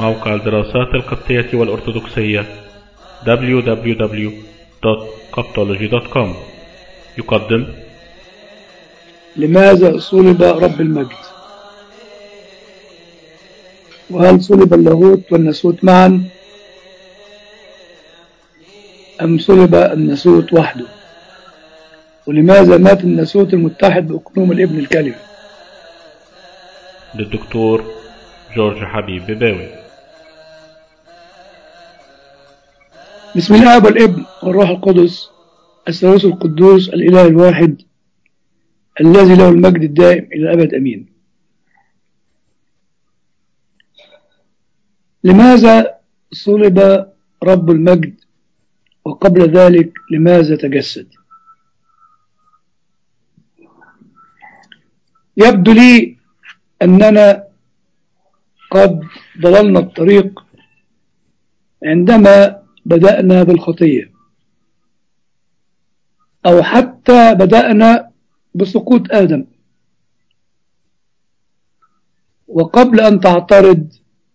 موقع الدراسات القبطية والأرثوذكسية www.coptology.com يقدم لماذا صلب رب المجد وهل صلب اللاهوت والناسوت معا أم صلب الناسوت وحده ولماذا مات الناسوت المتحد بأقنوم الابن الكلمة للدكتور جورج حبيب بباوي بسم الله والابن والروح القدس الثالوث القدوس الإله الواحد الذي له المجد الدائم إلى الأبد أمين لماذا صلب رب المجد وقبل ذلك لماذا تجسد يبدو لي أننا قد ضللنا الطريق عندما بدأنا بالخطية أو حتى بدأنا بسقوط آدم وقبل أن تعترض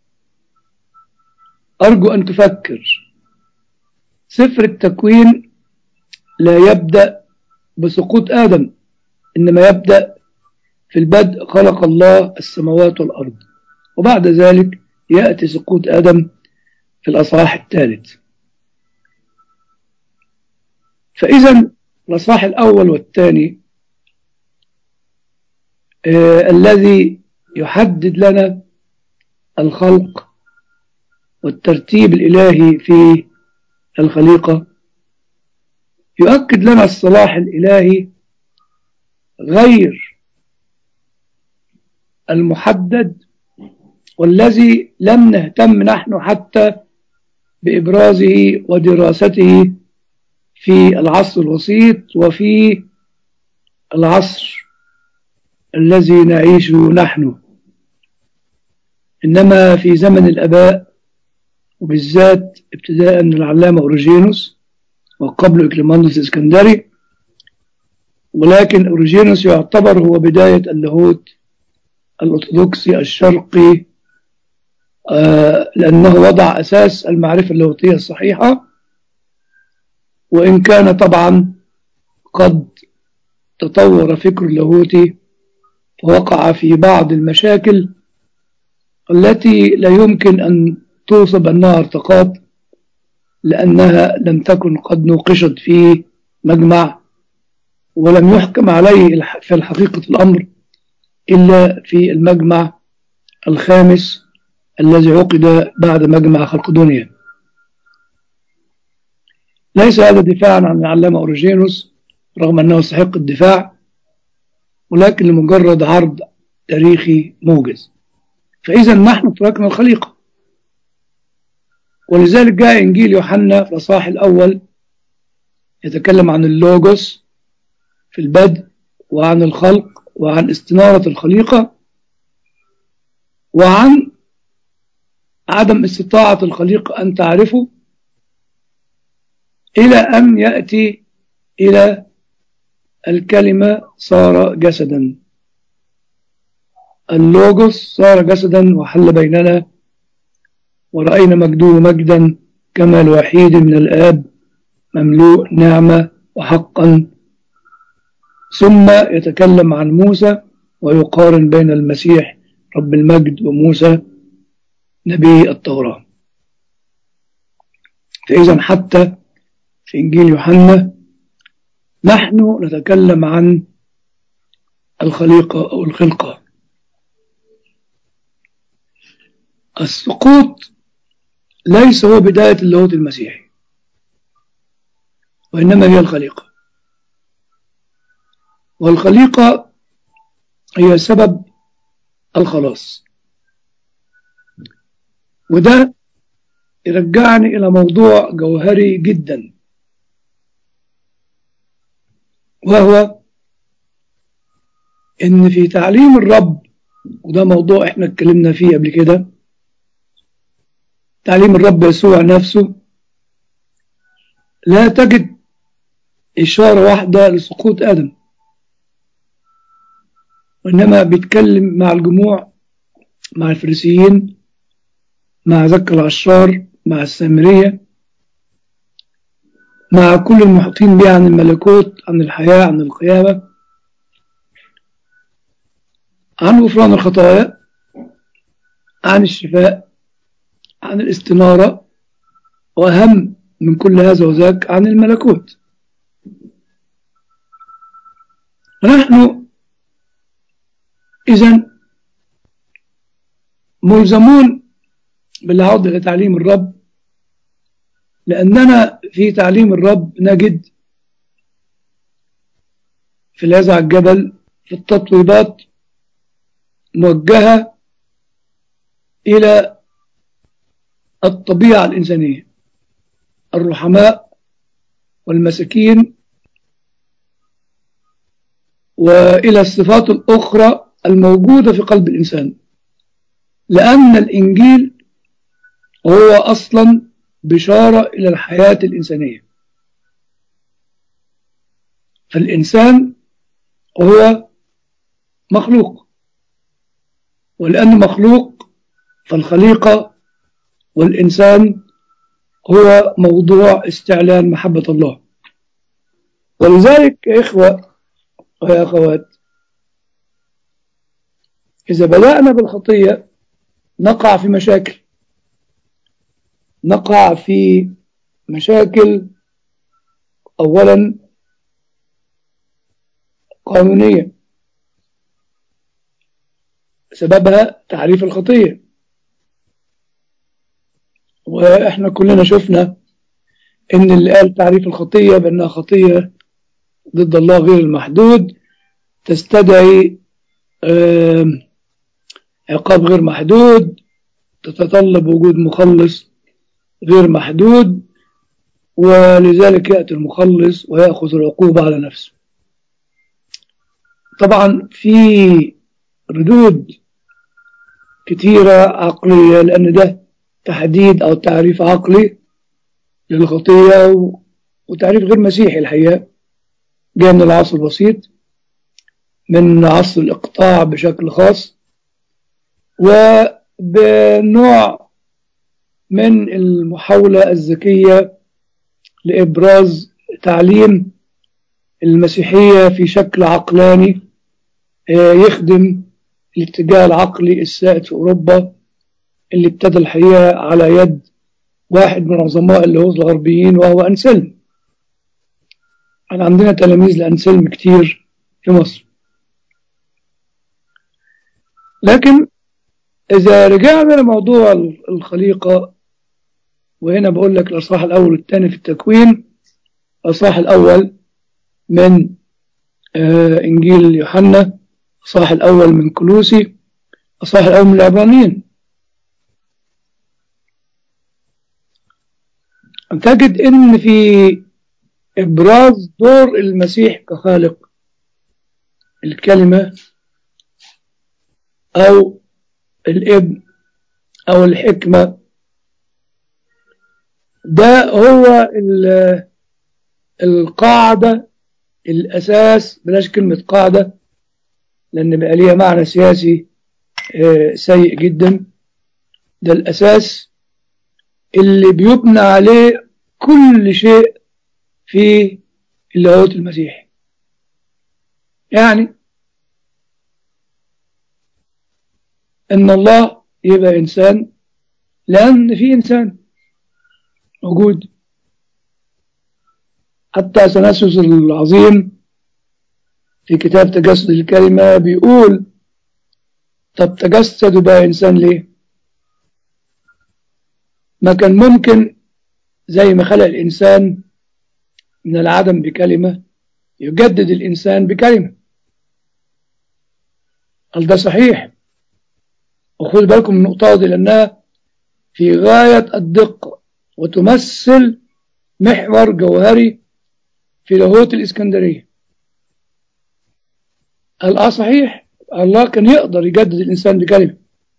أرجو أن تفكر سفر التكوين لا يبدأ بسقوط آدم إنما يبدأ في البدء خلق الله السماوات والأرض وبعد ذلك يأتي سقوط آدم في الأصحاح الثالث فإذا الأصحاح الأول والثاني آه الذي يحدد لنا الخلق والترتيب الإلهي في الخليقة يؤكد لنا الصلاح الإلهي غير المحدد والذي لم نهتم نحن حتى بإبرازه ودراسته في العصر الوسيط وفي العصر الذي نعيشه نحن إنما في زمن الأباء وبالذات ابتداء من العلامة أوريجينوس وقبل إكليماندوس الإسكندري ولكن أوريجينوس يعتبر هو بداية اللاهوت الأرثوذكسي الشرقي آه لأنه وضع أساس المعرفة اللاهوتية الصحيحة وإن كان طبعا قد تطور فكر اللاهوتي فوقع في بعض المشاكل التي لا يمكن أن توصب أنها ارتقاط لأنها لم تكن قد نوقشت في مجمع ولم يحكم عليه في الحقيقة الأمر إلا في المجمع الخامس الذي عقد بعد مجمع خلقدونيا ليس هذا دفاعا عن العلامة أوريجينوس رغم أنه يستحق الدفاع ولكن لمجرد عرض تاريخي موجز فإذا نحن تركنا الخليقة ولذلك جاء إنجيل يوحنا في الأصحاح الأول يتكلم عن اللوجوس في البدء وعن الخلق وعن استنارة الخليقة وعن عدم استطاعة الخليقة أن تعرفه إلى أن يأتي إلى الكلمة صار جسدا اللوجوس صار جسدا وحل بيننا ورأينا مجدوه مجدا كما الوحيد من الآب مملوء نعمة وحقا ثم يتكلم عن موسى ويقارن بين المسيح رب المجد وموسى نبي التوراة فإذا حتى في إنجيل يوحنا نحن نتكلم عن الخليقة أو الخلقة السقوط ليس هو بداية اللاهوت المسيحي وإنما هي الخليقة والخليقة هي سبب الخلاص وده يرجعني إلى موضوع جوهري جدا وهو إن في تعليم الرب وده موضوع إحنا اتكلمنا فيه قبل كده تعليم الرب يسوع نفسه لا تجد إشارة واحدة لسقوط آدم وإنما بيتكلم مع الجموع مع الفريسيين مع زكا العشار مع السامرية مع كل المحيطين به عن الملكوت عن الحياة عن القيامة عن غفران الخطايا عن الشفاء عن الاستنارة وأهم من كل هذا وذاك عن الملكوت ونحن إذا ملزمون بالعودة لتعليم الرب لأننا في تعليم الرب نجد في العزة على الجبل في التطويبات موجهة إلى الطبيعة الإنسانية الرحماء والمساكين وإلى الصفات الأخرى الموجودة في قلب الإنسان لأن الإنجيل هو أصلا بشارة إلى الحياة الإنسانية فالإنسان هو مخلوق ولأنه مخلوق فالخليقة والإنسان هو موضوع استعلان محبة الله ولذلك يا إخوة ويا أخوات إذا بدأنا بالخطية نقع في مشاكل نقع في مشاكل أولا قانونية سببها تعريف الخطية وإحنا كلنا شفنا إن اللي قال تعريف الخطية بأنها خطية ضد الله غير المحدود تستدعي عقاب غير محدود تتطلب وجود مخلص غير محدود ولذلك يأتي المخلص ويأخذ العقوبة على نفسه طبعا في ردود كثيرة عقلية لأن ده تحديد أو تعريف عقلي للخطية وتعريف غير مسيحي الحقيقة جاء من العصر البسيط من عصر الإقطاع بشكل خاص وبنوع من المحاولة الذكية لإبراز تعليم المسيحية في شكل عقلاني يخدم الاتجاه العقلي السائد في أوروبا اللي ابتدى الحقيقة على يد واحد من عظماء اللاهوت الغربيين وهو أنسلم أنا عندنا تلاميذ لأنسلم كتير في مصر لكن إذا رجعنا لموضوع الخليقة وهنا بقول لك الأصحاح الأول والثاني في التكوين الأصحاح الأول من آه إنجيل يوحنا الأصحاح الأول من كلوسي الأصحاح الأول من العبرانيين تجد إن في إبراز دور المسيح كخالق الكلمة أو الابن أو الحكمة ده هو القاعدة الأساس بلاش كلمة قاعدة لأن بقى ليها معنى سياسي سيء جدا ده الأساس اللي بيبنى عليه كل شيء في اللاهوت المسيحي يعني ان الله يبقى انسان لان في انسان موجود حتى تنسس العظيم في كتاب تجسد الكلمة بيقول طب تجسد بقى انسان ليه ما كان ممكن زي ما خلق الانسان من العدم بكلمة يجدد الانسان بكلمة هل ده صحيح وخذ بالكم من النقطة دي لأنها في غاية الدقة وتمثل محور جوهري في لاهوت الإسكندرية قال آه صحيح الله كان يقدر يجدد الإنسان بكلمة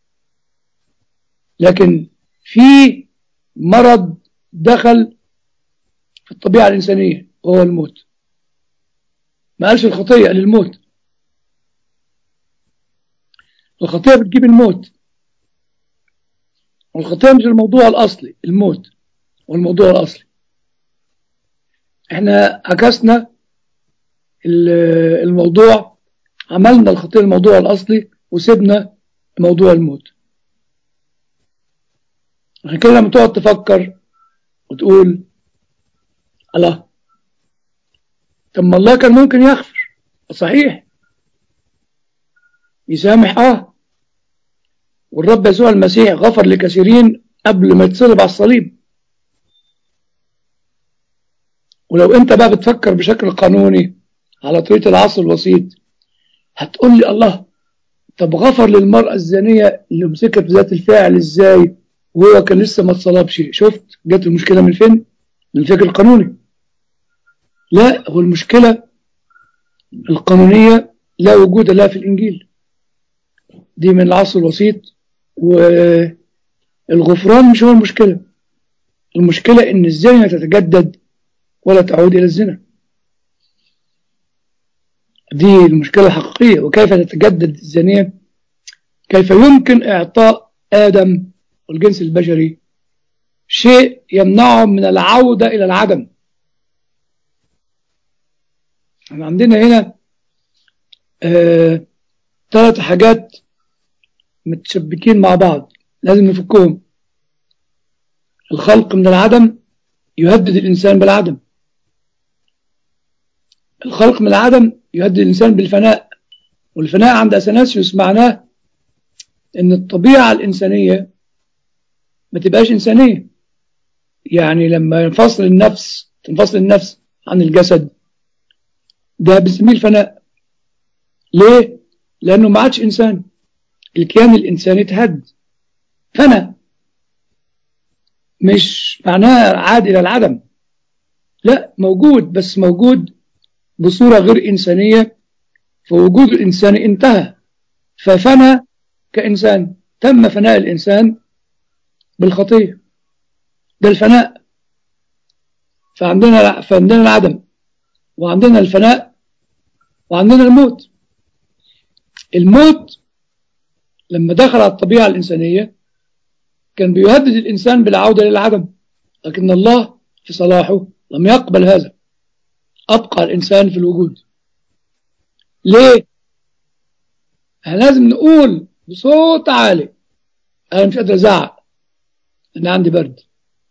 لكن في مرض دخل في الطبيعة الإنسانية وهو الموت ما قالش الخطية قال الموت الخطية بتجيب الموت والخطية مش الموضوع الأصلي الموت والموضوع الأصلي احنا عكسنا الموضوع عملنا الخطية الموضوع الأصلي وسيبنا موضوع الموت عشان كده لما تقعد تفكر وتقول الله طب ما الله كان ممكن يغفر صحيح يسامح اه والرب يسوع المسيح غفر لكثيرين قبل ما يتصلب على الصليب ولو انت بقى بتفكر بشكل قانوني على طريقة العصر الوسيط هتقول لي الله طب غفر للمرأة الزانية اللي مسكت بذات الفاعل ازاي وهو كان لسه ما اتصلبش شفت جت المشكلة من فين من الفكر القانوني لا هو المشكلة القانونية لا وجود لها في الإنجيل دي من العصر الوسيط والغفران مش هو المشكلة المشكلة إن الزنا تتجدد ولا تعود إلى الزنا دي المشكلة الحقيقية وكيف تتجدد الزانية كيف يمكن إعطاء آدم والجنس البشري شيء يمنعهم من العودة إلى العدم احنا عندنا هنا آه ثلاث حاجات متشبكين مع بعض لازم نفكهم الخلق من العدم يهدد الإنسان بالعدم الخلق من العدم يهدد الإنسان بالفناء والفناء عند أثناسيوس معناه إن الطبيعة الإنسانية ما تبقاش إنسانية يعني لما ينفصل النفس تنفصل النفس عن الجسد ده بنسميه الفناء ليه؟ لأنه ما عادش إنسان الكيان الإنساني اتهد فنى مش معناها عاد إلى العدم لا موجود بس موجود بصورة غير إنسانية فوجود الإنسان انتهى ففنى كإنسان تم فناء الإنسان بالخطية ده الفناء فعندنا فعندنا العدم وعندنا الفناء وعندنا الموت الموت لما دخل على الطبيعة الإنسانية كان بيهدد الإنسان بالعودة للعدم لكن الله في صلاحه لم يقبل هذا أبقى الإنسان في الوجود ليه؟ احنا لازم نقول بصوت عالي أنا مش قادر أزعق أنا عندي برد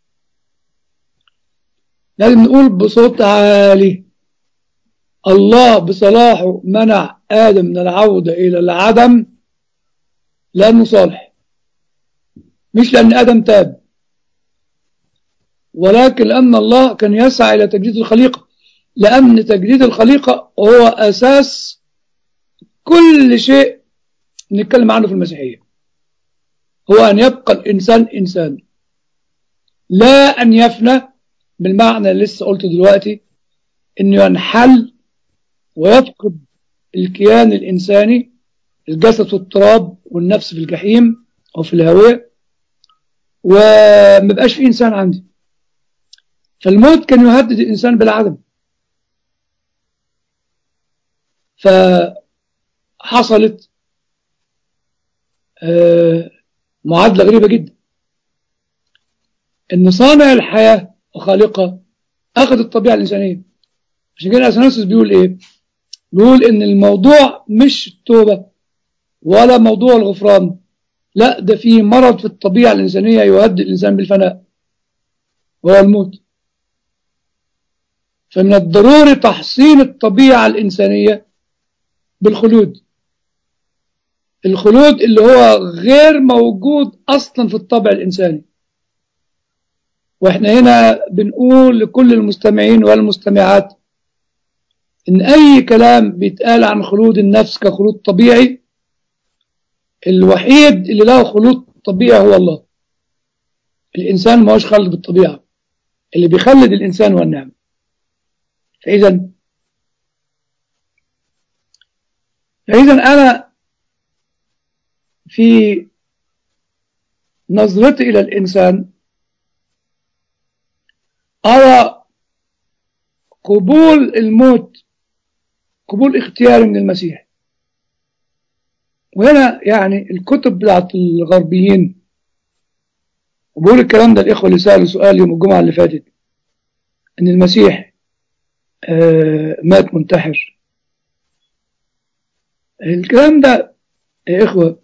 لازم نقول بصوت عالي الله بصلاحه منع آدم من العودة إلى العدم لأنه صالح مش لأن آدم تاب ولكن لأن الله كان يسعى إلى تجديد الخليقة لأن تجديد الخليقة هو أساس كل شيء نتكلم عنه في المسيحية هو أن يبقى الإنسان إنسان لا أن يفنى بالمعنى اللي لسه قلته دلوقتي أنه ينحل ويفقد الكيان الإنساني الجسد في التراب والنفس في الجحيم أو في الهواء وما بقاش في إنسان عندي فالموت كان يهدد الإنسان بالعدم فحصلت معادلة غريبة جدا إن صانع الحياة وخالقها أخذ الطبيعة الإنسانية عشان كده أثناسيوس بيقول إيه بيقول إن الموضوع مش التوبة ولا موضوع الغفران لا ده في مرض في الطبيعة الإنسانية يهدد الإنسان بالفناء وهو الموت فمن الضروري تحصين الطبيعة الإنسانية بالخلود الخلود اللي هو غير موجود أصلا في الطبع الإنساني وإحنا هنا بنقول لكل المستمعين والمستمعات إن أي كلام بيتقال عن خلود النفس كخلود طبيعي الوحيد اللي له خلود طبيعي هو الله الإنسان ما هوش خالد بالطبيعة اللي بيخلد الإنسان هو النعم فإذا فإذا أنا في نظرتي إلى الإنسان أرى قبول الموت قبول اختياري من المسيح وهنا يعني الكتب بتاعت الغربيين وبقول الكلام ده الإخوة اللي سألوا سؤال يوم الجمعة اللي فاتت إن المسيح آه مات منتحر الكلام ده يا إخوة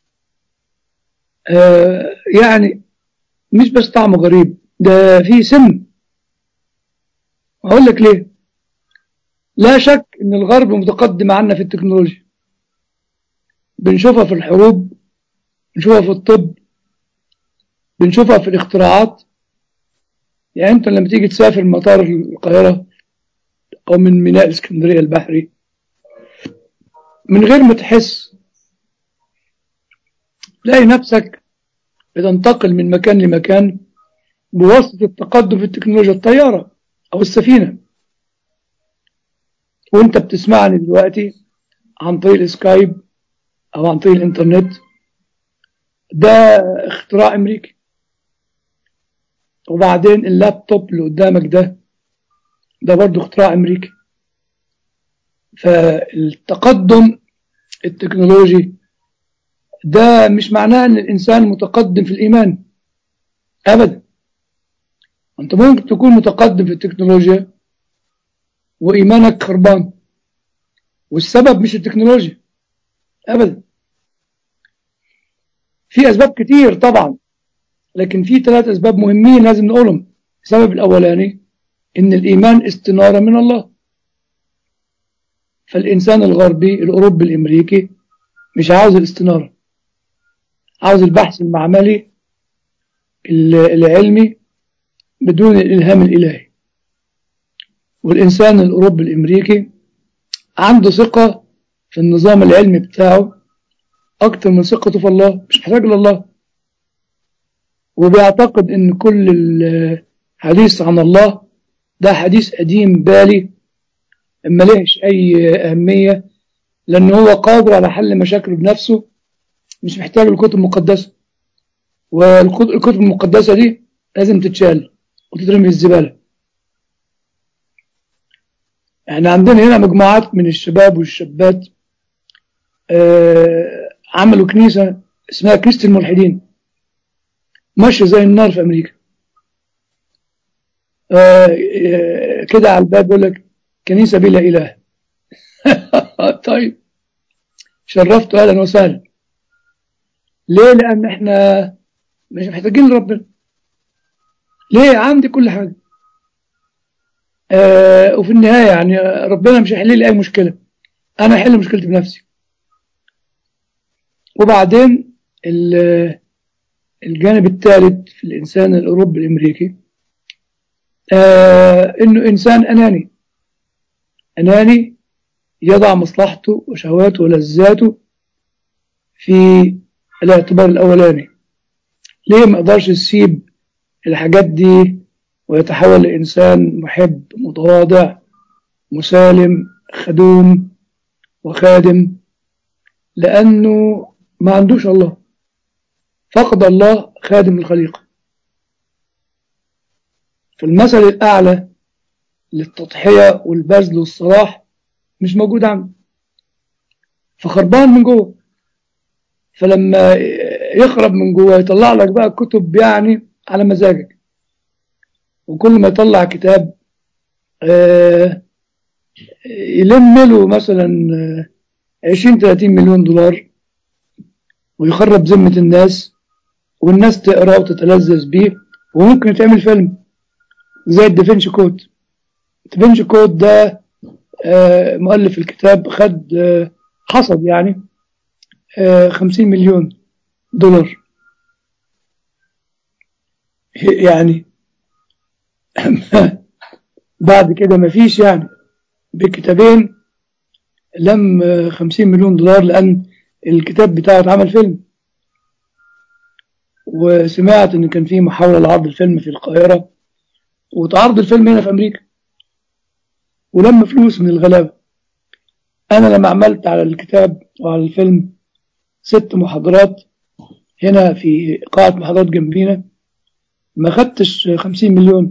آه يعني مش بس طعمه غريب ده فيه سم أقول لك ليه لا شك إن الغرب متقدم عنا في التكنولوجيا بنشوفها في الحروب بنشوفها في الطب بنشوفها في الاختراعات يعني انت لما تيجي تسافر مطار القاهرة او من ميناء الاسكندرية البحري من غير ما تحس تلاقي نفسك بتنتقل من مكان لمكان بواسطة التقدم في التكنولوجيا الطيارة او السفينة وانت بتسمعني دلوقتي عن طريق السكايب او عن طريق الانترنت ده اختراع امريكي وبعدين اللابتوب اللي قدامك ده ده برضه اختراع امريكي فالتقدم التكنولوجي ده مش معناه ان الانسان متقدم في الايمان ابدا انت ممكن تكون متقدم في التكنولوجيا وايمانك خربان والسبب مش التكنولوجيا ابدا في اسباب كتير طبعا لكن في ثلاث اسباب مهمين لازم نقولهم السبب الاولاني ان الايمان استناره من الله فالانسان الغربي الاوروبي الامريكي مش عاوز الاستناره عاوز البحث المعملي العلمي بدون الالهام الالهي والانسان الاوروبي الامريكي عنده ثقه في النظام العلمي بتاعه اكتر من ثقته في الله مش محتاج لله وبيعتقد ان كل الحديث عن الله ده حديث قديم بالي ما لهش اي اهمية لان هو قادر على حل مشاكله بنفسه مش محتاج الكتب المقدسة والكتب المقدسة دي لازم تتشال وتترمي في الزبالة احنا عندنا هنا مجموعات من الشباب والشابات آه عملوا كنيسة اسمها كنيسة الملحدين ماشية زي النار في أمريكا آه كده على الباب يقول لك كنيسة بلا إله طيب شرفت أهلا وسهلا ليه لأن احنا مش محتاجين ربنا ليه عندي كل حاجة آه وفي النهاية يعني ربنا مش هيحل لي أي مشكلة أنا أحل مشكلتي بنفسي وبعدين الجانب الثالث في الإنسان الأوروبي الأمريكي آه إنه إنسان أناني أناني يضع مصلحته وشهواته ولذاته في الاعتبار الأولاني ليه ما يقدرش يسيب الحاجات دي ويتحول لإنسان محب متواضع مسالم خدوم وخادم لأنه ما عندوش الله فقد الله خادم الخليقة فالمثل الأعلى للتضحية والبذل والصلاح مش موجود عنده فخربان من جوه فلما يخرب من جوه يطلع لك بقى كتب يعني على مزاجك وكل ما يطلع كتاب يلم له مثلا 20 30 مليون دولار ويخرب ذمة الناس والناس تقرأ وتتلذذ بيه وممكن يتعمل فيلم زي الدافنشي كود دافنشي كود ده مؤلف الكتاب خد حصد يعني خمسين مليون دولار يعني بعد كده مفيش يعني بكتابين لم خمسين مليون دولار لأن الكتاب بتاعه اتعمل فيلم وسمعت ان كان في محاولة لعرض الفيلم في القاهرة وتعرض الفيلم هنا في امريكا ولم فلوس من الغلابة انا لما عملت على الكتاب وعلى الفيلم ست محاضرات هنا في قاعة محاضرات جنبينا ما خدتش خمسين مليون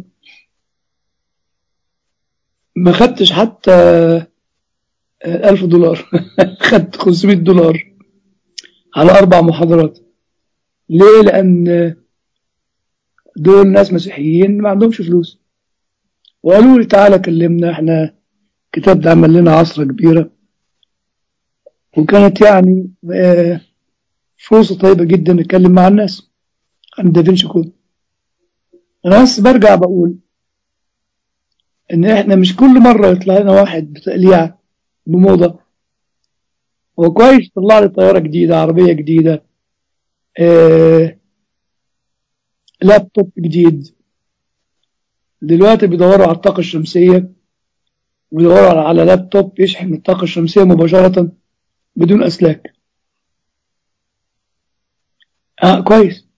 ما خدتش حتى ألف دولار خدت خمسمائة دولار على أربع محاضرات ليه لأن دول ناس مسيحيين ما عندهمش فلوس وقالوا لي تعالى كلمنا احنا الكتاب ده عمل لنا عصرة كبيرة وكانت يعني آه، فرصة طيبة جدا نتكلم مع الناس عن دافنشي كود انا بس برجع بقول ان احنا مش كل مرة يطلع لنا واحد بتقليعة بموضة هو كويس طلع لي طيارة جديدة عربية جديدة آه لابتوب جديد دلوقتي بيدوروا على الطاقة الشمسية بيدوروا على لابتوب يشحن الطاقة الشمسية مباشرة بدون أسلاك آه كويس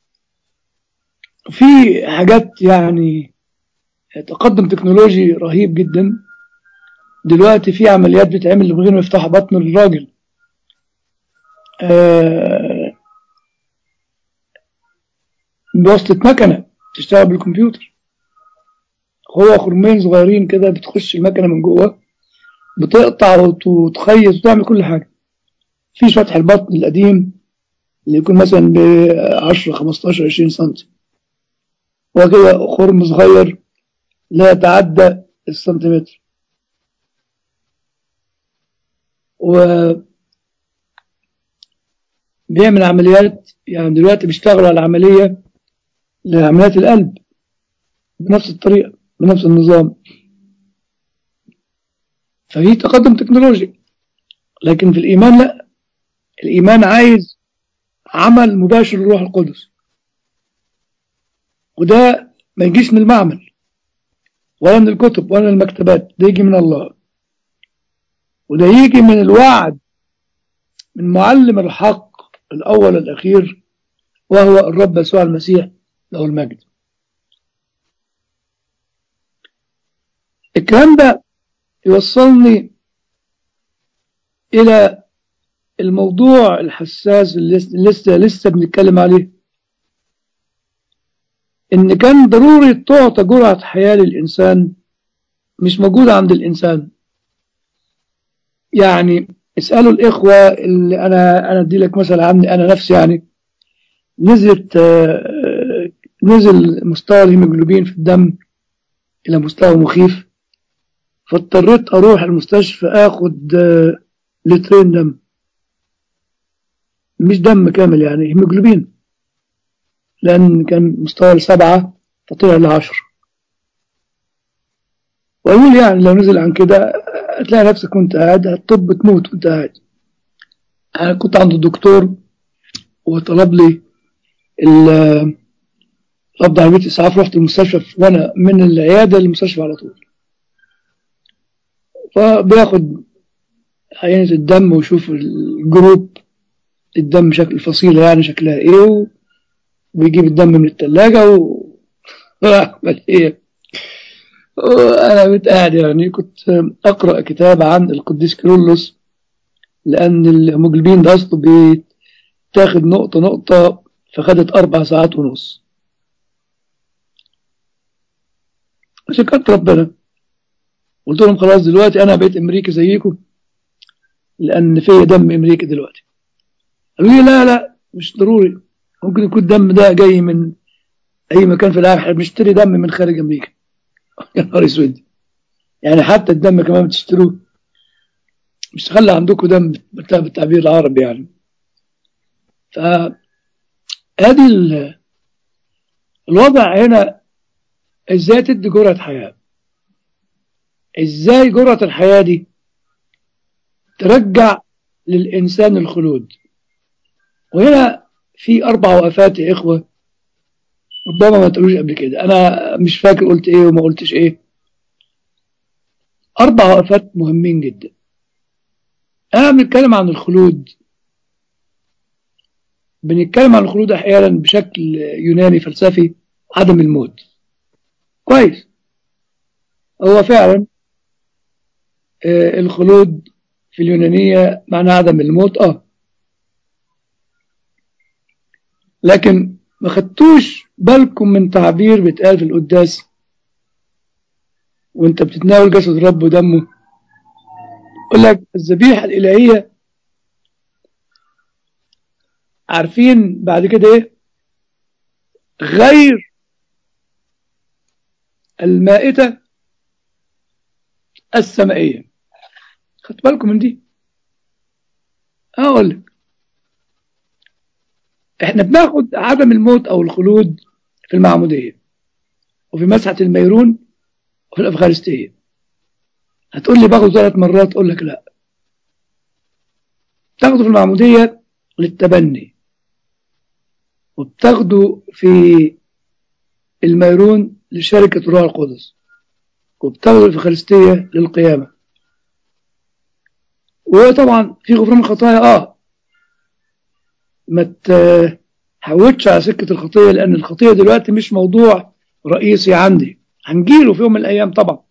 في حاجات يعني تقدم تكنولوجي رهيب جدا دلوقتي في عمليات بتتعمل من غير ما يفتح بطن الراجل آه بواسطة مكنة تشتغل بالكمبيوتر هو خرمين صغيرين كده بتخش المكنة من جوه بتقطع وت- وتخيط وتعمل كل حاجة في فتح البطن القديم اللي يكون مثلا ب 10 15 20 سم هو كده خرم صغير لا يتعدى السنتيمتر و بيعمل عمليات يعني دلوقتي بيشتغلوا على عملية لعمليات القلب بنفس الطريقة بنفس النظام ففي تقدم تكنولوجي لكن في الإيمان لا الإيمان عايز عمل مباشر للروح القدس وده ما يجيش من المعمل ولا من الكتب ولا من المكتبات ده يجي من الله وده يجي من الوعد من معلم الحق الأول الأخير وهو الرب يسوع المسيح له المجد الكلام ده يوصلني إلى الموضوع الحساس اللي لسه لسه بنتكلم عليه إن كان ضروري تعطى جرعة حياة للإنسان مش موجودة عند الإنسان يعني اسألوا الإخوة اللي أنا أنا أدي لك مثلا عني أنا نفسي يعني نزلت آه، نزل مستوى الهيموجلوبين في الدم إلى مستوى مخيف فاضطريت أروح المستشفى آخد آه، لترين دم مش دم كامل يعني هيموجلوبين لأن كان مستوى السبعة فطلع لعشر وأقول يعني لو نزل عن كده هتلاقي نفسك وأنت قاعد هتطب تموت وأنت قاعد أنا كنت عند الدكتور وطلب لي ال- قبض عربية إسعاف رحت المستشفى وأنا من العيادة للمستشفى على طول فبياخد عينة الدم ويشوف الجروب الدم شكل الفصيلة يعني شكلها إيه و- ويجيب الدم من التلاجة و أعمل إيه أنا متقاعد يعني كنت أقرأ كتاب عن القديس كيرلس لأن الهيموجلوبين ده أصله بيتاخد نقطة نقطة فخدت أربع ساعات ونص شكرت ربنا قلت لهم خلاص دلوقتي أنا بقيت أمريكي زيكم لأن في دم أمريكي دلوقتي قالوا لي لا لا مش ضروري ممكن يكون الدم ده جاي من أي مكان في العالم احنا بنشتري دم من خارج أمريكا يا نهار أسود يعني حتى الدم كمان بتشتروه مش تخلي عندكم دم بتاع بالتعبير العربي يعني فهذه ال- الوضع هنا ازاي تدي جرعة حياة ازاي جرعة الحياة دي ترجع للإنسان الخلود وهنا في أربع وقفات يا إخوة ربما ما تقولوش قبل كده أنا مش فاكر قلت إيه وما قلتش إيه أربع وقفات مهمين جدا أنا بنتكلم عن الخلود بنتكلم عن الخلود أحيانا بشكل يوناني فلسفي عدم الموت كويس هو فعلا آه، الخلود في اليونانية معناه عدم الموت اه لكن ما خدتوش بالكم من تعبير بيتقال في القداس وانت بتتناول جسد الرب ودمه يقول لك الذبيحة الإلهية عارفين بعد كده ايه غير المائتة السمائية خدت بالكم من دي أقول لك احنا بناخد عدم الموت أو الخلود في المعمودية وفي مسحة الميرون وفي الأفغانستية هتقول لي باخد ثلاث مرات أقول لك لا تاخده في المعمودية للتبني وبتاخده في الميرون لشركة الروح القدس وبتاخده في الأفغانستية للقيامة وطبعا في غفران خطايا اه ما تحاولش على سكة الخطية لأن الخطية دلوقتي مش موضوع رئيسي عندي هنجيله في يوم من الأيام طبعا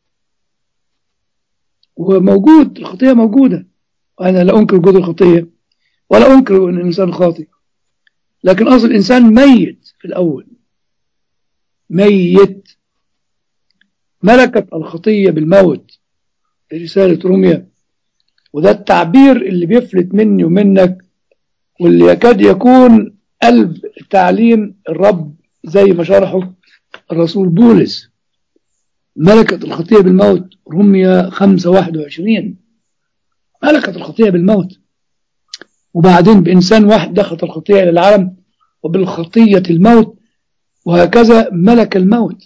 وموجود الخطية موجودة وأنا لا أنكر وجود الخطية ولا أنكر أن الإنسان خاطئ لكن أصل الإنسان ميت في الأول ميت ملكت الخطية بالموت في رسالة روميا وده التعبير اللي بيفلت مني ومنك واللي يكاد يكون قلب تعليم الرب زي ما شرحه الرسول بولس ملكت الخطية بالموت رمية 5 21 ملكت الخطية بالموت وبعدين بإنسان واحد دخلت الخطية إلى العالم وبالخطية الموت وهكذا ملك الموت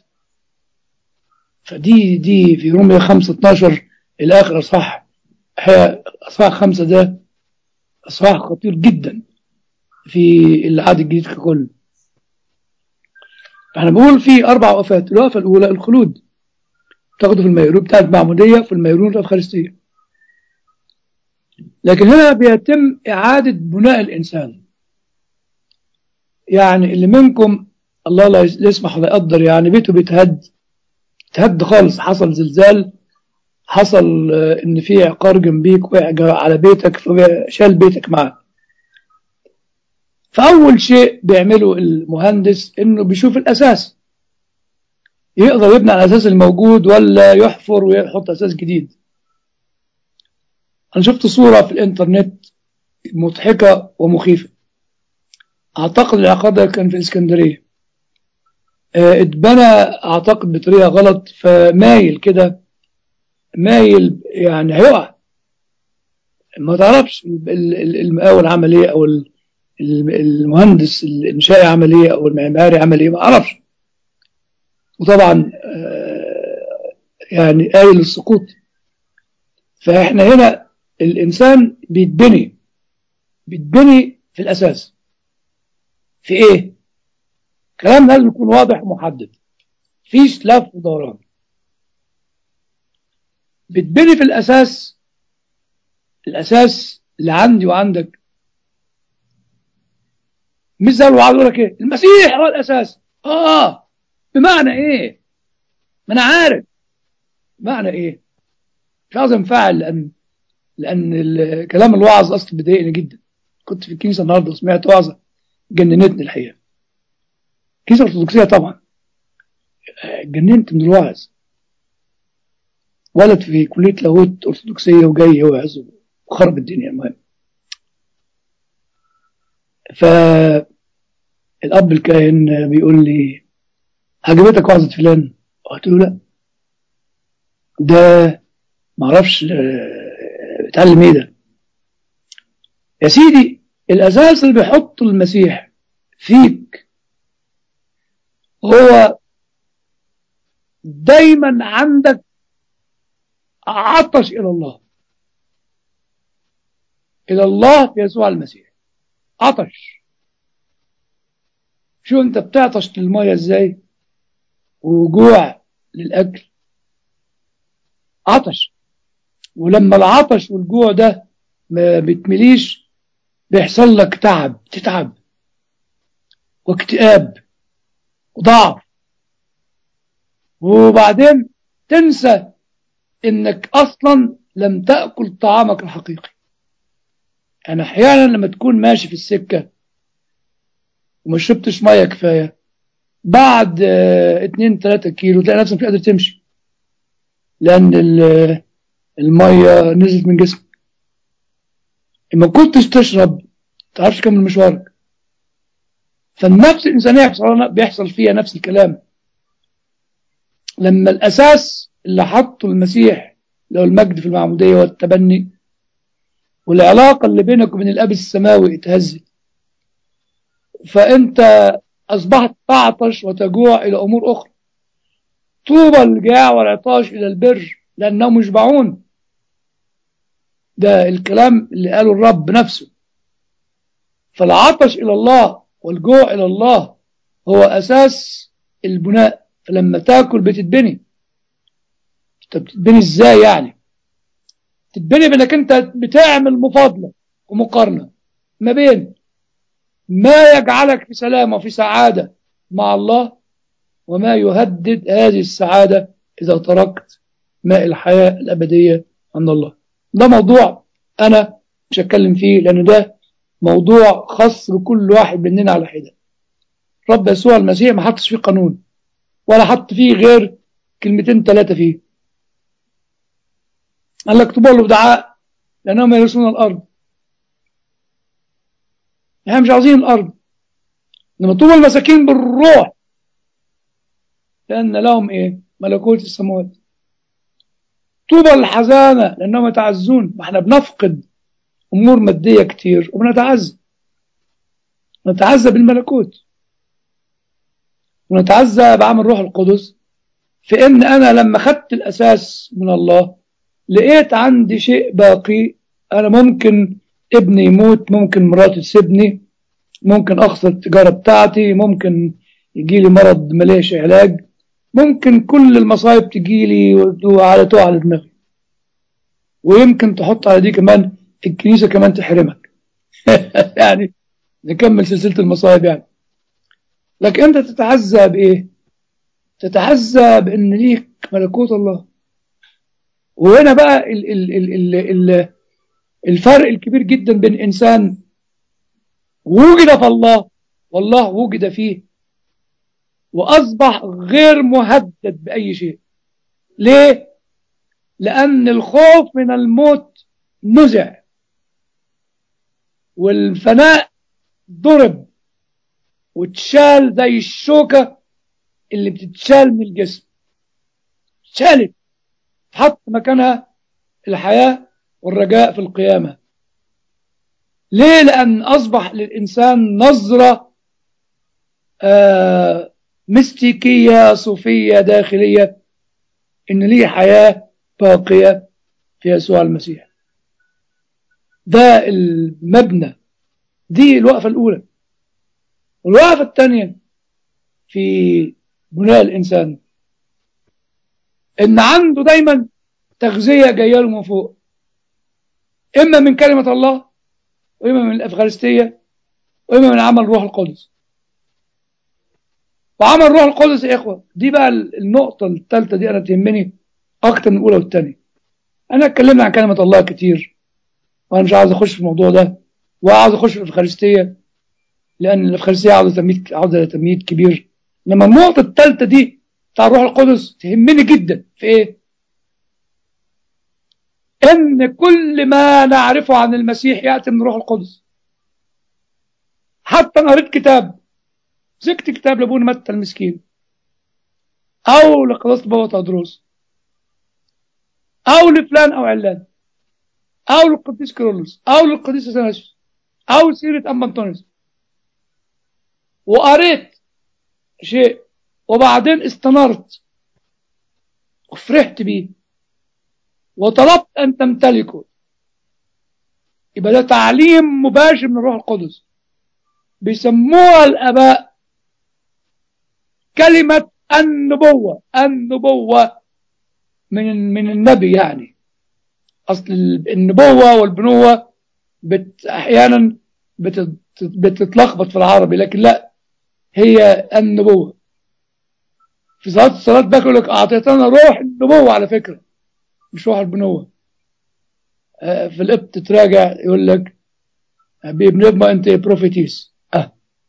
فدي دي في رمية 5 12 إلى آخر أصحاح أصحاح خمسة ده أصحاح خطير جدا في العهد الجديد ككل احنا بنقول في أربع وفات الوفاة الأولى الخلود تاخده في الميرون بتاع المعمودية في الميرون الأفخارستية لكن هنا بيتم إعادة بناء الإنسان يعني اللي منكم الله لا يسمح ولا يقدر يعني بيته بيتهد تهد خالص حصل زلزال حصل ان في عقار جنبيك وقع على بيتك فشال بيتك معاه فاول شيء بيعمله المهندس انه بيشوف الاساس يقدر يبني على الاساس الموجود ولا يحفر ويحط اساس جديد انا شفت صوره في الانترنت مضحكه ومخيفه اعتقد العقار ده كان في الاسكندريه اتبنى اعتقد بطريقه غلط فمايل كده مايل يعني هيقع ما تعرفش المقاول عمل ايه او المهندس الانشائي عمل ايه او المعماري عمل ايه ما اعرفش وطبعا يعني قايل السقوط فاحنا هنا الانسان بيتبني بيتبني في الاساس في ايه كلام لازم يكون واضح ومحدد فيش لف ودوران بتبني في الأساس الأساس اللي عندي وعندك مش زي الوعد يقول لك ايه المسيح هو الأساس آه بمعنى إيه ما أنا عارف بمعنى إيه مش عاوز انفعل لأن لأن كلام الوعظ أصلا بيضايقني جدا كنت في الكنيسة النهارده وسمعت وعظة جننتني الحقيقة الكنيسة الأرثوذكسية طبعا جننت من الوعظ ولد في كلية لاهوت أرثوذكسية وجاي يوعظ وخرب الدنيا المهم فالأب الكاهن بيقول لي عجبتك وعظة فلان؟ قلت له لا ده معرفش بيتعلم ايه ده يا سيدي الأساس اللي بيحط المسيح فيك هو دايما عندك عطش إلى الله إلى الله في يسوع المسيح عطش شو أنت بتعطش للمية إزاي وجوع للأكل عطش ولما العطش والجوع ده ما بتمليش بيحصل لك تعب تتعب واكتئاب وضعف وبعدين تنسى انك اصلا لم تاكل طعامك الحقيقي يعني احيانا لما تكون ماشي في السكه وما شربتش ميه كفايه بعد اه اتنين تلاتة كيلو تلاقي نفسك مش قادر تمشي لان الميه نزلت من جسمك ما كنتش تشرب تعرفش تكمل مشوارك فالنفس الانسانيه بيحصل بيحصل فيها نفس الكلام لما الأساس اللي حطه المسيح لو المجد في المعمودية والتبني والعلاقة اللي بينك وبين الأب السماوي اتهزت فأنت أصبحت تعطش وتجوع إلى أمور أخرى طوبى الجاع والعطاش إلى البر لأنهم يشبعون ده الكلام اللي قاله الرب نفسه فالعطش إلى الله والجوع إلى الله هو أساس البناء فلما تاكل بتتبني انت بتتبني ازاي يعني تتبني بانك انت بتعمل مفاضله ومقارنه ما بين ما يجعلك في سلام وفي سعاده مع الله وما يهدد هذه السعاده اذا تركت ماء الحياه الابديه عند الله ده موضوع انا مش هتكلم فيه لان ده موضوع خاص بكل واحد مننا على حده رب يسوع المسيح ما حطش فيه قانون ولا حط فيه غير كلمتين ثلاثه فيه قال لك طوبى للدعاء لانهم يرثون الارض احنا مش عاوزين الارض انما طوبى المساكين بالروح لان لهم ايه ملكوت السماوات طوبى الحزانه لانهم يتعزون ما احنا بنفقد امور ماديه كتير وبنتعزى نتعزى بالملكوت ونتعزى بعمل روح القدس في ان انا لما خدت الاساس من الله لقيت عندي شيء باقي انا ممكن ابني يموت ممكن مراتي تسيبني ممكن اخسر التجاره بتاعتي ممكن يجي لي مرض مليش علاج ممكن كل المصايب تجي لي وعلى تقع على دماغي ويمكن تحط على دي كمان الكنيسه كمان تحرمك يعني نكمل سلسله المصايب يعني لكن انت تتعزى بايه تتعزى بان ليك ملكوت الله وهنا بقى ال ال ال ال ال الفرق الكبير جدا بين انسان وجد في الله والله وجد فيه واصبح غير مهدد باي شيء ليه لان الخوف من الموت نزع والفناء ضرب وتشال زي الشوكة اللي بتتشال من الجسم شالت تحط مكانها الحياة والرجاء في القيامة ليه لأن أصبح للإنسان نظرة آه مستيكية صوفية داخلية إن ليه حياة باقية في يسوع المسيح ده المبنى دي الوقفة الأولى والوقفة الثانية في بناء الإنسان إن عنده دايما تغذية جاية له من فوق إما من كلمة الله وإما من الأفغانستية وإما من عمل روح القدس وعمل روح القدس يا إخوة دي بقى النقطة الثالثة دي أنا تهمني أكتر من الأولى والثانية أنا اتكلمنا عن كلمة الله كتير وأنا مش عاوز أخش في الموضوع ده وعاوز أخش في الأفغانستية لأن الأفغانستية عاوزة تمييز عاوزة تمييز كبير إنما النقطة الثالثة دي بتاع الروح القدس تهمني جدا في إيه؟ إن كل ما نعرفه عن المسيح يأتي من الروح القدس حتى أنا قريت كتاب مسكت كتاب لابونا متى المسكين أو لقداسة بابا تدروس أو لفلان أو علان أو للقديس كيرلس أو للقديس اثناسيوس أو سيرة أم أنطونيوس وقريت شيء وبعدين استنرت وفرحت بيه وطلبت أن تمتلكه يبقى ده تعليم مباشر من الروح القدس بيسموها الآباء كلمة النبوة النبوة من من النبي يعني أصل النبوة والبنوة بت أحيانا بت بتتلخبط في العربي لكن لا هي النبوة في صلاة الصلاة بيقول لك أعطيتنا روح النبوة على فكرة مش روح البنوة في القبط تراجع يقول لك بنبقى أنت بروفيتيس أه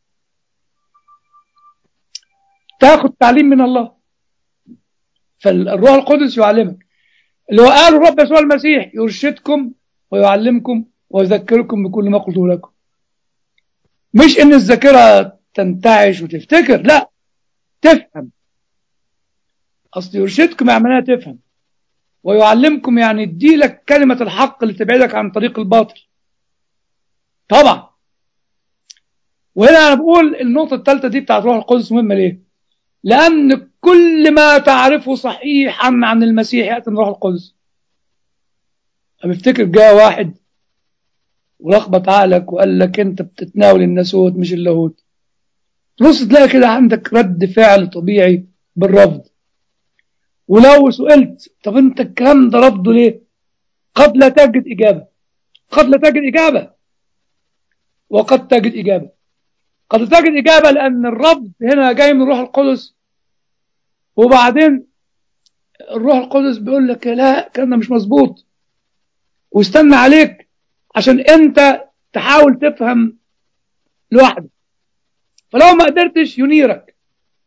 تاخد تعليم من الله فالروح القدس يعلمك اللي هو قاله الرب يسوع المسيح يرشدكم ويعلمكم ويذكركم بكل ما قلته لكم مش ان الذاكره تنتعش وتفتكر لا تفهم اصل يرشدكم يعني معناها تفهم ويعلمكم يعني يدي لك كلمة الحق اللي تبعدك عن طريق الباطل طبعا وهنا انا بقول النقطة الثالثة دي بتاعت روح القدس مهمة ليه لأن كل ما تعرفه صحيحا عن المسيح يأتي من روح القدس أنا بفتكر جاء واحد ولخبط عقلك وقال لك أنت بتتناول الناسوت مش اللاهوت تبص تلاقي كده عندك رد فعل طبيعي بالرفض ولو سئلت طب أنت الكلام ده رفضه ليه؟ قد لا تجد إجابة قد لا تجد إجابة وقد تجد إجابة قد تجد إجابة لأن الرفض هنا جاي من روح القدس وبعدين الروح القدس بيقول لك لا الكلام ده مش مظبوط واستنى عليك عشان انت تحاول تفهم لوحدك فلو ما قدرتش ينيرك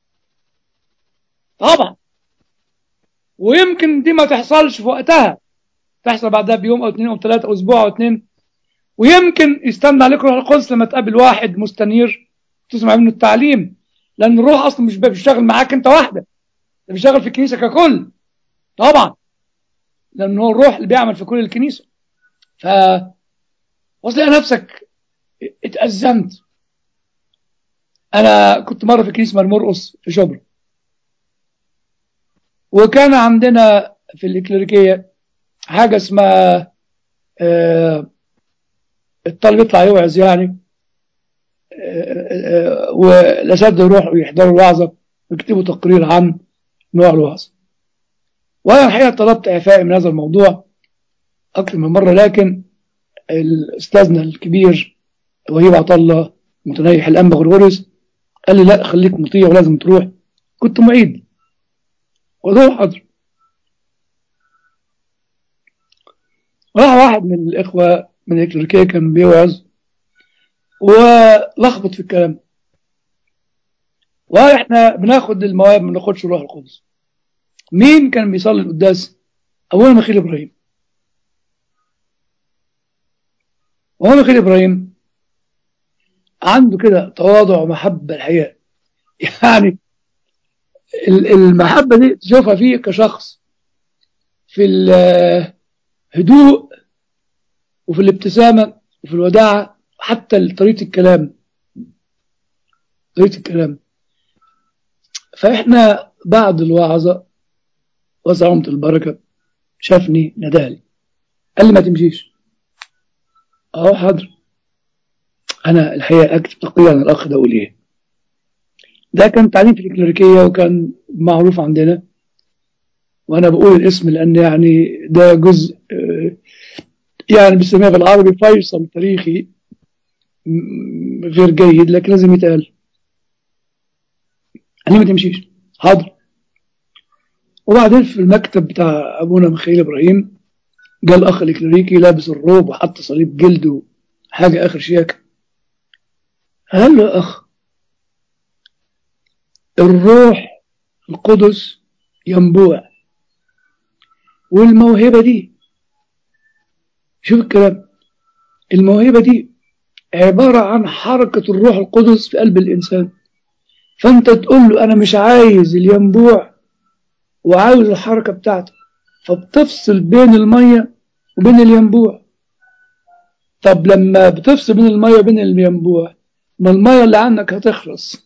طبعا ويمكن دي ما تحصلش في وقتها تحصل بعدها بيوم او اثنين او ثلاثة او اسبوع او اثنين ويمكن يستنى عليك روح القدس لما تقابل واحد مستنير تسمع منه التعليم لان الروح اصلا مش بيشتغل معاك انت واحده ده بيشتغل في الكنيسه ككل طبعا لان هو الروح اللي بيعمل في كل الكنيسه ف وتلاقي نفسك اتأزمت انا كنت مره في كنيسه مرمرقص في شبرا وكان عندنا في الإكليريكية حاجة اسمها آه الطالب يطلع يوعظ يعني والأساتذة يروحوا يحضروا الوعظة ويكتبوا تقرير عن نوع الوعظة وأنا الحقيقة طلبت إعفائي من هذا الموضوع أكثر من مرة لكن أستاذنا الكبير وهيب عطلة متنيح الأنبا غرغرس قال لي لا خليك مطيع ولازم تروح كنت معيد وروح حضر راح واحد من الإخوة من الإكليريكية كان بيوعظ ولخبط في الكلام واحنا بناخد المواهب ما بناخدش روح القدس مين كان بيصلي القداس أولا مخيل إبراهيم وهو مخيل إبراهيم عنده كده تواضع ومحبة الحقيقة يعني المحبة دي تشوفها فيه كشخص في الهدوء وفي الابتسامة وفي الوداعة حتى طريقة الكلام طريقة الكلام فإحنا بعد الوعظة وزعمت البركة شافني ندالي قال لي ما تمشيش أهو حاضر أنا الحقيقة أكتب تقريبا الأخ ده أقول إيه ده كان تعليم في الإكليريكية وكان معروف عندنا وأنا بقول الاسم لأن يعني ده جزء يعني بنسميها بالعربي فيصل تاريخي غير جيد لكن لازم يتقال يعني ما تمشيش حاضر وبعدين في المكتب بتاع أبونا مخيل إبراهيم جاء الأخ الإكليريكي لابس الروب وحط صليب جلد وحاجة آخر شياكة قال له يا أخ الروح القدس ينبوع والموهبة دي شوف الكلام الموهبة دي عبارة عن حركة الروح القدس في قلب الإنسان فأنت تقول له أنا مش عايز الينبوع وعاوز الحركة بتاعته فبتفصل بين المية وبين الينبوع طب لما بتفصل بين المية وبين الينبوع ما المية اللي عندك هتخلص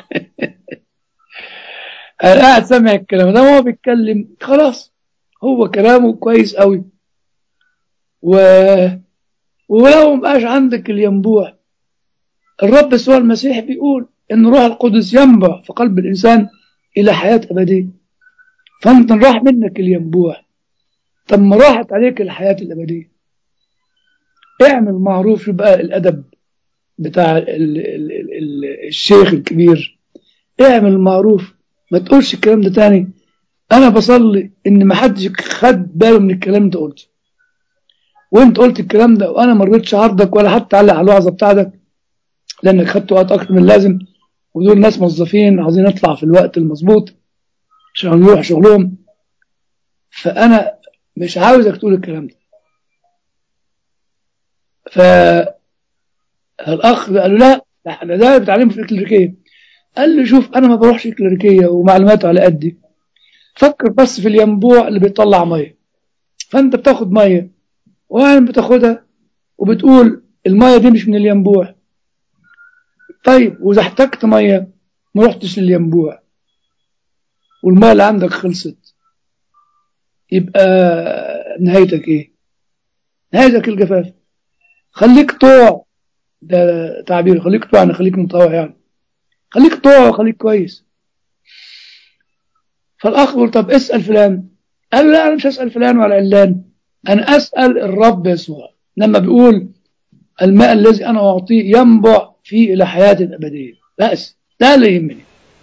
انا قاعد سامع الكلام ده وهو بيتكلم خلاص هو كلامه كويس قوي و... ولو مبقاش عندك الينبوع الرب يسوع المسيح بيقول ان روح القدس ينبع في قلب الانسان الى حياه ابديه فانت راح منك الينبوع طب ما راحت عليك الحياه الابديه اعمل معروف يبقى الادب بتاع ال ال ال الشيخ الكبير اعمل معروف ما تقولش الكلام ده تاني انا بصلي ان ما حدش خد باله من الكلام اللي قلته وانت قلت الكلام ده وانا ما رضيتش عرضك ولا حتى علق على الوعظه بتاعتك لانك خدت وقت اكتر من اللازم ودول ناس موظفين عاوزين يطلع في الوقت المظبوط عشان يروح شغلهم فانا مش عاوزك تقول الكلام ده فالاخ قال له لا احنا ده بتعلمه في الكليريكيه قال له شوف انا ما بروحش الكليريكيه ومعلوماته على قدي فكر بس في الينبوع اللي بيطلع ميه فانت بتاخد ميه وانا بتاخدها وبتقول الميه دي مش من الينبوع طيب واذا احتجت ميه ما رحتش للينبوع والميه اللي عندك خلصت يبقى نهايتك ايه نهايتك الجفاف خليك طوع ده تعبير خليك طوع يعني خليك مطوع يعني خليك طوع وخليك كويس فالاخ يقول طب اسال فلان قال له لا انا مش هسال فلان ولا علان انا اسال الرب يسوع لما بيقول الماء الذي انا اعطيه ينبع فيه الى حياه ابديه بس ده اللي يهمني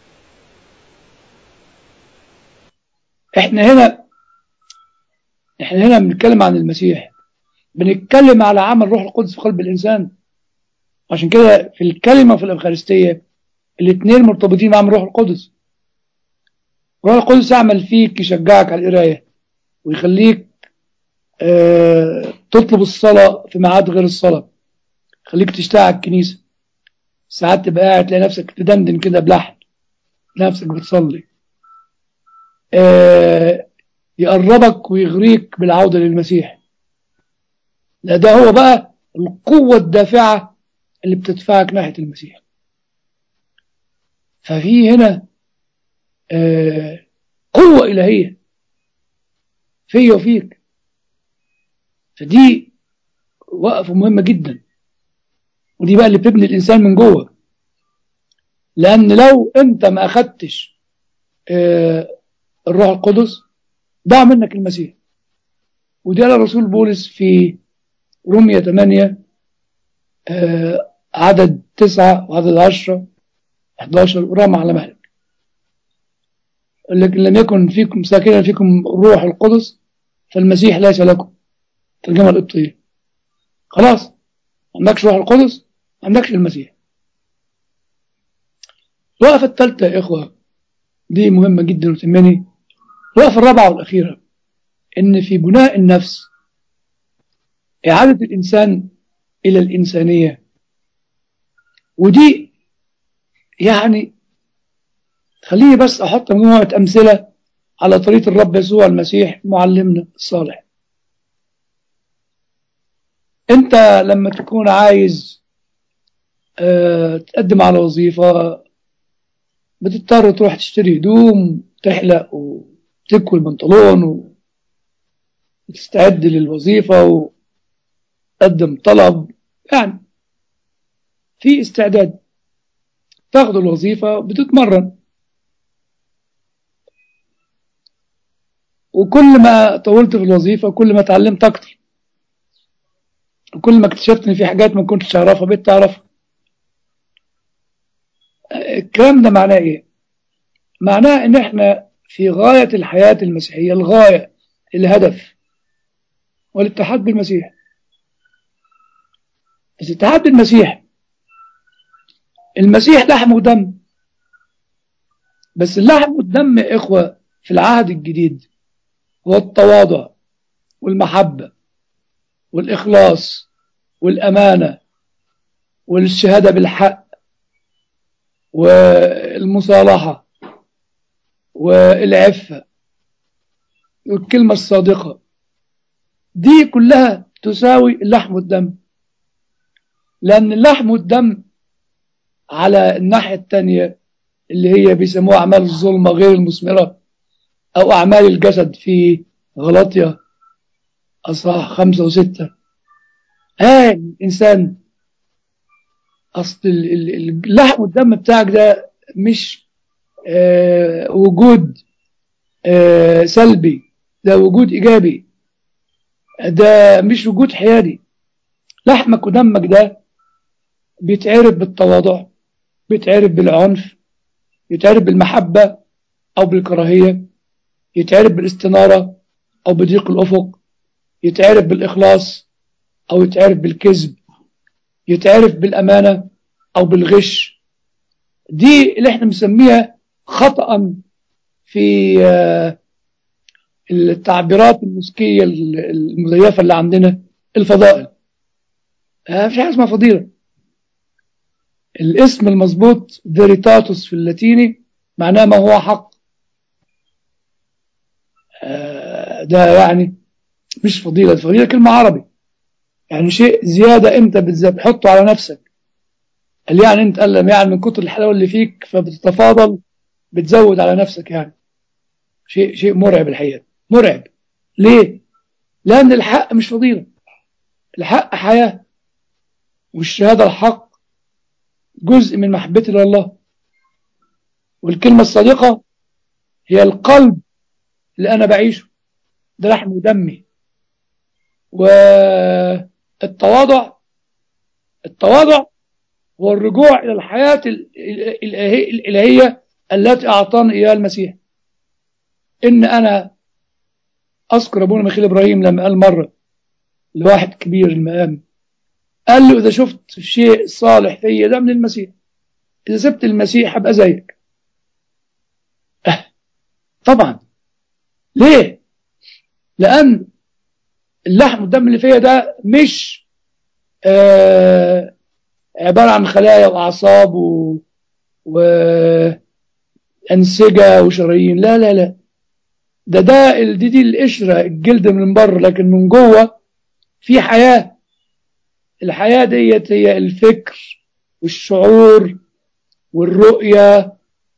احنا هنا احنا هنا بنتكلم عن المسيح بنتكلم على عمل روح القدس في قلب الانسان عشان كده في الكلمه وفي الافخارستيه الاثنين مرتبطين بعمل روح القدس روح القدس يعمل فيك يشجعك على القرايه ويخليك اه تطلب الصلاه في ميعاد غير الصلاه يخليك تشتاق على الكنيسه ساعات تبقى قاعد تلاقي نفسك تدندن كده بلحن نفسك بتصلي اه يقربك ويغريك بالعوده للمسيح لا ده هو بقى القوه الدافعه اللي بتدفعك ناحيه المسيح ففي هنا آه قوة إلهية فيا وفيك فدي وقفة مهمة جدا ودي بقى اللي بتبني الإنسان من جوه لأن لو أنت ما أخدتش آه الروح القدس ضاع منك المسيح ودي قال الرسول بولس في رومية 8 آه عدد 9 وعدد 10 11 رمى على مهلك لكن لم يكن فيكم ساكنا فيكم روح القدس فالمسيح ليس لكم ترجمة القبطية خلاص ما عندكش روح القدس ما عندكش المسيح الوقفة الثالثة يا إخوة دي مهمة جدا وتهمني الوقفة الرابعة والأخيرة إن في بناء النفس إعادة الإنسان إلى الإنسانية ودي يعني خليني بس أحط مجموعة أمثلة على طريقة الرب يسوع المسيح معلمنا الصالح أنت لما تكون عايز أه تقدم على وظيفة بتضطر تروح تشتري هدوم تحلق وتكوي البنطلون وتستعد للوظيفة وتقدم طلب يعني في استعداد تاخد الوظيفة بتتمرن وكل ما طولت في الوظيفة كل ما اتعلمت أكتر وكل ما اكتشفت إن في حاجات ما كنتش أعرفها بقيت تعرفها الكلام ده معناه إيه؟ معناه إن إحنا في غاية الحياة المسيحية الغاية الهدف والاتحاد بالمسيح بس الاتحاد بالمسيح المسيح لحم ودم بس اللحم والدم يا إخوة في العهد الجديد هو التواضع والمحبة والإخلاص والأمانة والشهادة بالحق والمصالحة والعفة والكلمة الصادقة دي كلها تساوي اللحم والدم لأن اللحم والدم على الناحية الثانية اللي هي بيسموها أعمال الظلمة غير المثمرة أو أعمال الجسد في غلطية أصحاح خمسة وستة آه الإنسان أصل اللحم والدم بتاعك ده مش آه وجود آه سلبي ده وجود إيجابي ده مش وجود حيادي لحمك ودمك ده بيتعرف بالتواضع بيتعرف بالعنف يتعرف بالمحبة أو بالكراهية يتعرف بالاستنارة أو بضيق الأفق يتعرف بالإخلاص أو يتعرف بالكذب يتعرف بالأمانة أو بالغش دي اللي احنا بنسميها خطأ في التعبيرات المسكية المزيفة اللي عندنا الفضائل مفيش حاجة اسمها فضيلة الاسم المظبوط فيريتاتوس في اللاتيني معناه ما هو حق آه، ده يعني مش فضيلة الفضيلة كلمة عربي يعني شيء زيادة انت بتز- بتحطه على نفسك قال يعني انت قال يعني من كتر الحلاوة اللي فيك فبتتفاضل بتزود على نفسك يعني شيء شيء مرعب الحقيقة مرعب ليه؟ لأن الحق مش فضيلة الحق حياة والشهادة الحق جزء من محبتي لله والكلمة الصادقة هي القلب اللي أنا بعيشه ده لحم ودمي والتواضع التواضع هو الرجوع إلى الحياة ال- ال- الإلهي- الإلهية التي أعطاني إياها المسيح إن أنا أذكر أبونا ميخيل إبراهيم لما قال مرة لواحد كبير المقام قال له إذا شفت شيء صالح فيا ده من المسيح إذا سبت المسيح هبقى زيك أه. طبعا ليه؟ لأن اللحم والدم اللي فيا ده مش آه عبارة عن خلايا وأعصاب و... وأنسجة وشرايين لا لا لا ده ده ال- دي دي القشرة الجلد من بره لكن من جوه في حياة الحياة ديت هي الفكر والشعور والرؤية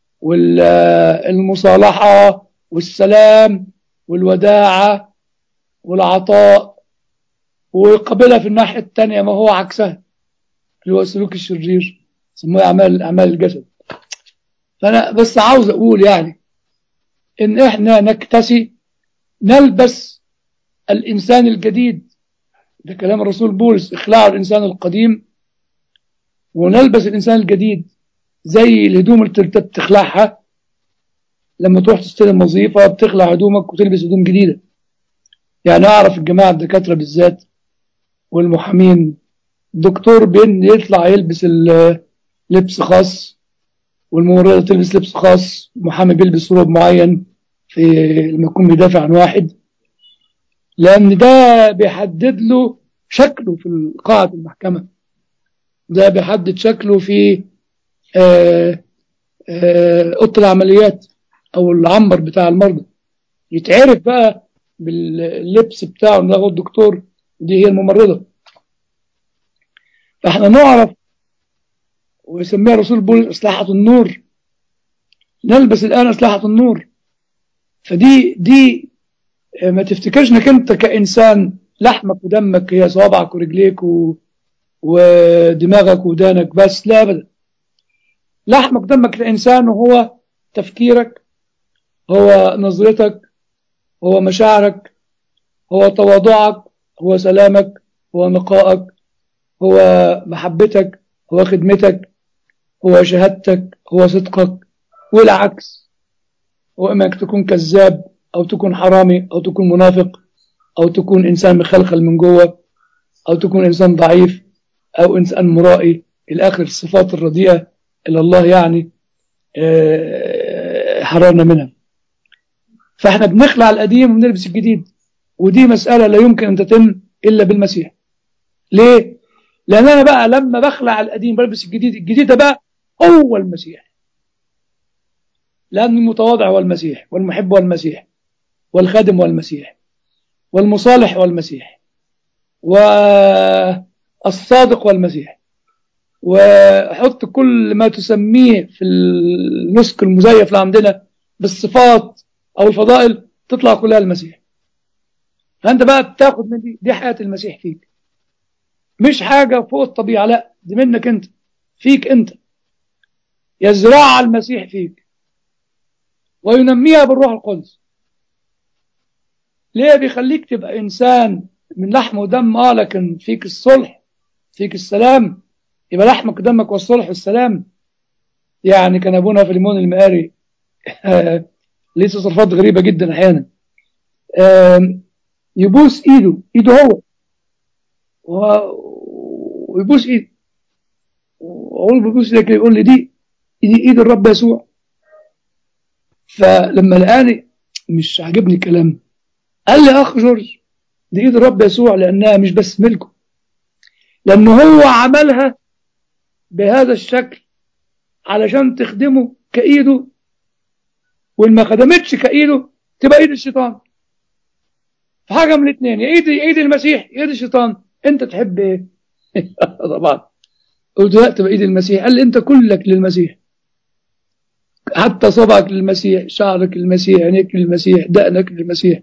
والمصالحة والسلام والوداعة والعطاء ويقابلها في الناحية التانية ما هو عكسها اللي هو السلوك الشرير سموه أعمال أعمال الجسد فأنا بس عاوز أقول يعني إن إحنا نكتسي نلبس الإنسان الجديد ده كلام الرسول بولس اخلعوا الإنسان القديم ونلبس الإنسان الجديد زي الهدوم اللي انت بتخلعها لما تروح تستلم وظيفة بتخلع هدومك وتلبس هدوم جديدة يعني أعرف الجماعة الدكاترة بالذات والمحامين دكتور بين يطلع يلبس ال- لبس خاص والممرضة تلبس لبس خاص المحامي بيلبس روب معين في لما يكون بيدافع عن واحد لأن ده بيحدد له شكله في قاعة المحكمة ده بيحدد شكله في آه، آه، أوضة العمليات أو العنبر بتاع المرضى يتعرف بقى باللبس بتاعه إن هو الدكتور دي هي الممرضة فاحنا نعرف ويسميها رسول بولس أسلحة النور نلبس الآن أسلحة النور فدي دي آه، ما تفتكرش انك انت كإنسان لحمك ودمك هي صوابعك ورجليك و... ودماغك ودانك بس لا أبدا لحمك ودمك كإنسان وهو تفكيرك هو نظرتك هو مشاعرك هو تواضعك هو سلامك هو نقائك هو محبتك هو خدمتك هو شهادتك هو صدقك والعكس هو إما انك تكون كذاب أو تكون حرامي أو تكون منافق أو تكون إنسان مخلخل من جوه أو تكون إنسان ضعيف أو إنسان مرائي إلى آخر الصفات الرديئة اللي الله يعني آه، حررنا منها فاحنا بنخلع القديم وبنلبس الجديد ودي مسألة لا يمكن أن تتم إلا بالمسيح ليه؟ لأن أنا بقى لما بخلع القديم بلبس الجديد الجديد ده بقى هو المسيح لأن المتواضع هو المسيح والمحب هو المسيح والخادم هو المسيح والمصالح هو المسيح والصادق هو المسيح وحط كل ما تسميه في النسك المزيف اللي عندنا بالصفات أو الفضائل تطلع كلها المسيح فأنت بقى بتاخد من دي دي حياة المسيح فيك مش حاجة فوق الطبيعة لا دي منك أنت فيك أنت يزرعها المسيح فيك وينميها بالروح القدس ليه بيخليك تبقى إنسان من لحم ودم آه لكن فيك الصلح فيك السلام يبقى لحمك ودمك والصلح والسلام يعني كان أبونا في ليمون المقاري ليه تصرفات غريبة جدا أحيانا آم، يبوس إيده إيده هو و- ويبوس إيده وأقول ببوس إيدك يقول لي دي دي إيد الرب يسوع فلما لقاني مش عاجبني الكلام قال لي أخ جورج دي إيد الرب يسوع لأنها مش بس ملكه لأنه هو عملها بهذا الشكل علشان تخدمه كإيده وإن ما خدمتش كإيده تبقى إيد الشيطان حاجة من الاثنين يا ايد يا ايد المسيح يا ايد الشيطان انت تحب ايه طبعا قلت لا تبقى ايد المسيح قال لي انت كلك للمسيح حتى صبعك للمسيح شعرك للمسيح عينيك للمسيح دقنك للمسيح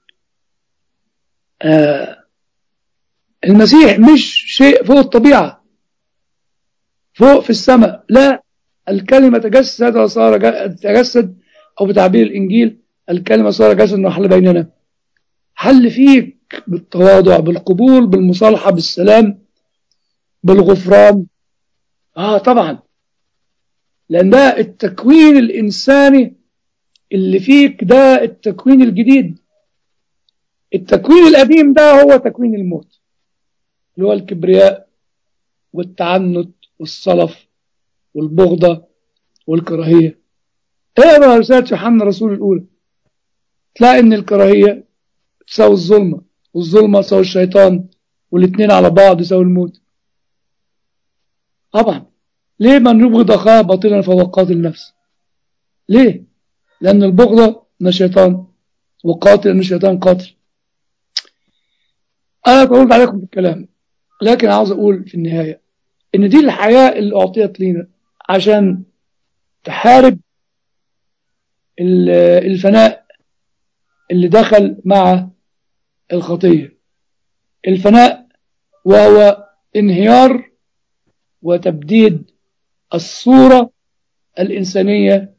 آه المسيح مش شيء فوق الطبيعة فوق في السماء لا الكلمة تجسد وصار تجسد أو بتعبير الإنجيل الكلمة صار جسد وحل بيننا حل فيك بالتواضع بالقبول بالمصالحة بالسلام بالغفران آه طبعا لأن ده التكوين الإنساني اللي فيك ده التكوين الجديد التكوين القديم ده هو تكوين الموت اللي هو الكبرياء والتعنت والصلف والبغضة والكراهية اقرا رسالة يوحنا الرسول الأولى تلاقي إن الكراهية تساوي الظلمة والظلمة تساوي الشيطان والاثنين على بعض يساوي الموت طبعا ليه من يبغض أخاه باطلا فهو قاتل نفس ليه لأن البغضة من الشيطان وقاتل أن الشيطان قاتل أنا طولت عليكم في الكلام لكن عاوز أقول في النهاية إن دي الحياة اللي أعطيت لينا عشان تحارب الفناء اللي دخل مع الخطية الفناء وهو انهيار وتبديد الصورة الإنسانية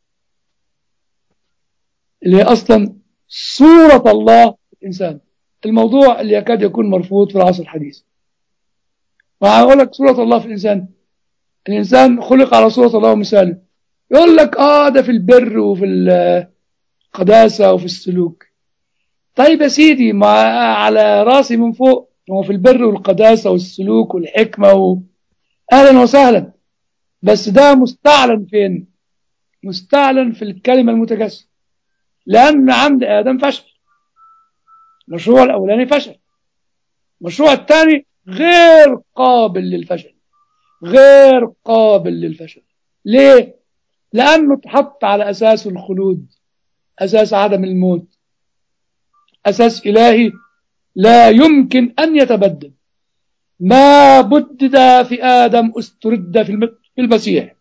اللي هي أصلا صورة الله الإنسان الموضوع اللي يكاد يكون مرفوض في العصر الحديث وهقول لك صورة الله في الإنسان الإنسان خلق على صورة الله ومثاله يقول لك آه ده في البر وفي القداسة وفي السلوك طيب يا سيدي ما على راسي من فوق هو في البر والقداسة والسلوك والحكمة و... أهلا وسهلا بس ده مستعلن فين مستعلن في الكلمة المتجسد لأن عند آدم فشل المشروع الأولاني فشل المشروع الثاني غير قابل للفشل غير قابل للفشل ليه لأنه اتحط على أساس الخلود أساس عدم الموت أساس إلهي لا يمكن أن يتبدل ما بدد في آدم استرد في المسيح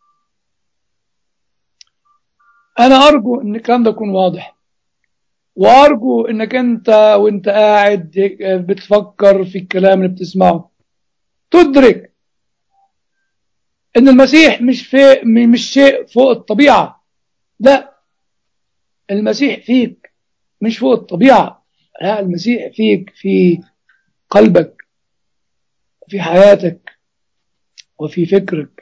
أنا أرجو أن الكلام ده يكون واضح وأرجو أنك أنت وأنت قاعد بتفكر في الكلام اللي بتسمعه تدرك أن المسيح مش في مش شيء فوق الطبيعة لا المسيح فيك مش فوق الطبيعة لا المسيح فيك في قلبك وفي حياتك وفي فكرك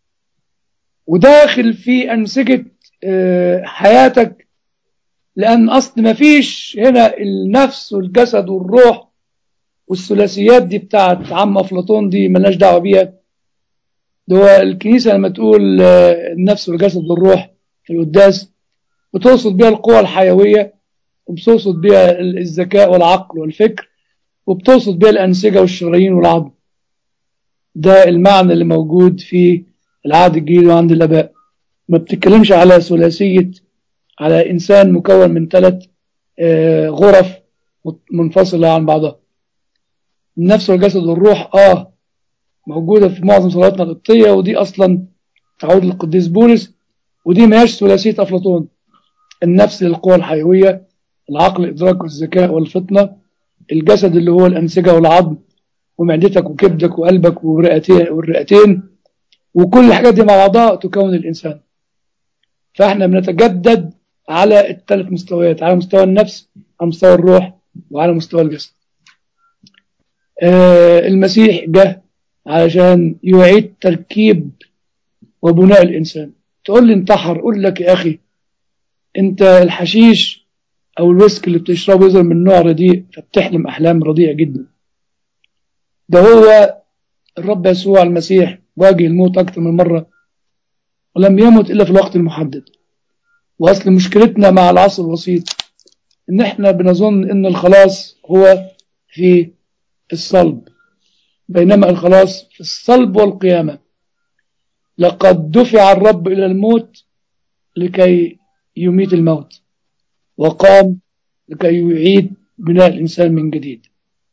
وداخل في أنسجة حياتك لأن أصل ما فيش هنا النفس والجسد والروح والثلاثيات دي بتاعت عم أفلاطون دي ملناش دعوة بيها ده هو الكنيسة لما تقول النفس والجسد والروح في القداس بتقصد بيها القوى الحيوية وبتقصد بيها الذكاء والعقل والفكر وبتقصد بيها الأنسجة والشرايين والعظم ده المعنى اللي موجود في العهد الجديد وعند الآباء ما بتتكلمش على ثلاثية على إنسان مكون من ثلاث غرف منفصلة عن بعضها النفس والجسد والروح آه موجودة في معظم صلواتنا القبطية ودي أصلا تعود للقديس بولس ودي ما هياش ثلاثية أفلاطون النفس للقوى الحيوية العقل الإدراك والذكاء والفطنة الجسد اللي هو الأنسجة والعظم ومعدتك وكبدك وقلبك والرئتين وكل الحاجات دي مع بعضها تكون الإنسان فاحنا بنتجدد على الثلاث مستويات على مستوى النفس على مستوى الروح وعلى مستوى الجسد آه المسيح جه علشان يعيد تركيب وبناء الإنسان تقول لي انتحر أقول لك يا أخي أنت الحشيش أو الويسك اللي بتشربه يظهر من نوع رديء فبتحلم أحلام رديئة جدا ده هو الرب يسوع المسيح واجه الموت أكثر من مرة ولم يمت إلا في الوقت المحدد وأصل مشكلتنا مع العصر الوسيط إن إحنا بنظن إن الخلاص هو في الصلب بينما الخلاص في الصلب والقيامة لقد دفع الرب إلى الموت لكي يميت الموت وقام لكي يعيد بناء الإنسان من جديد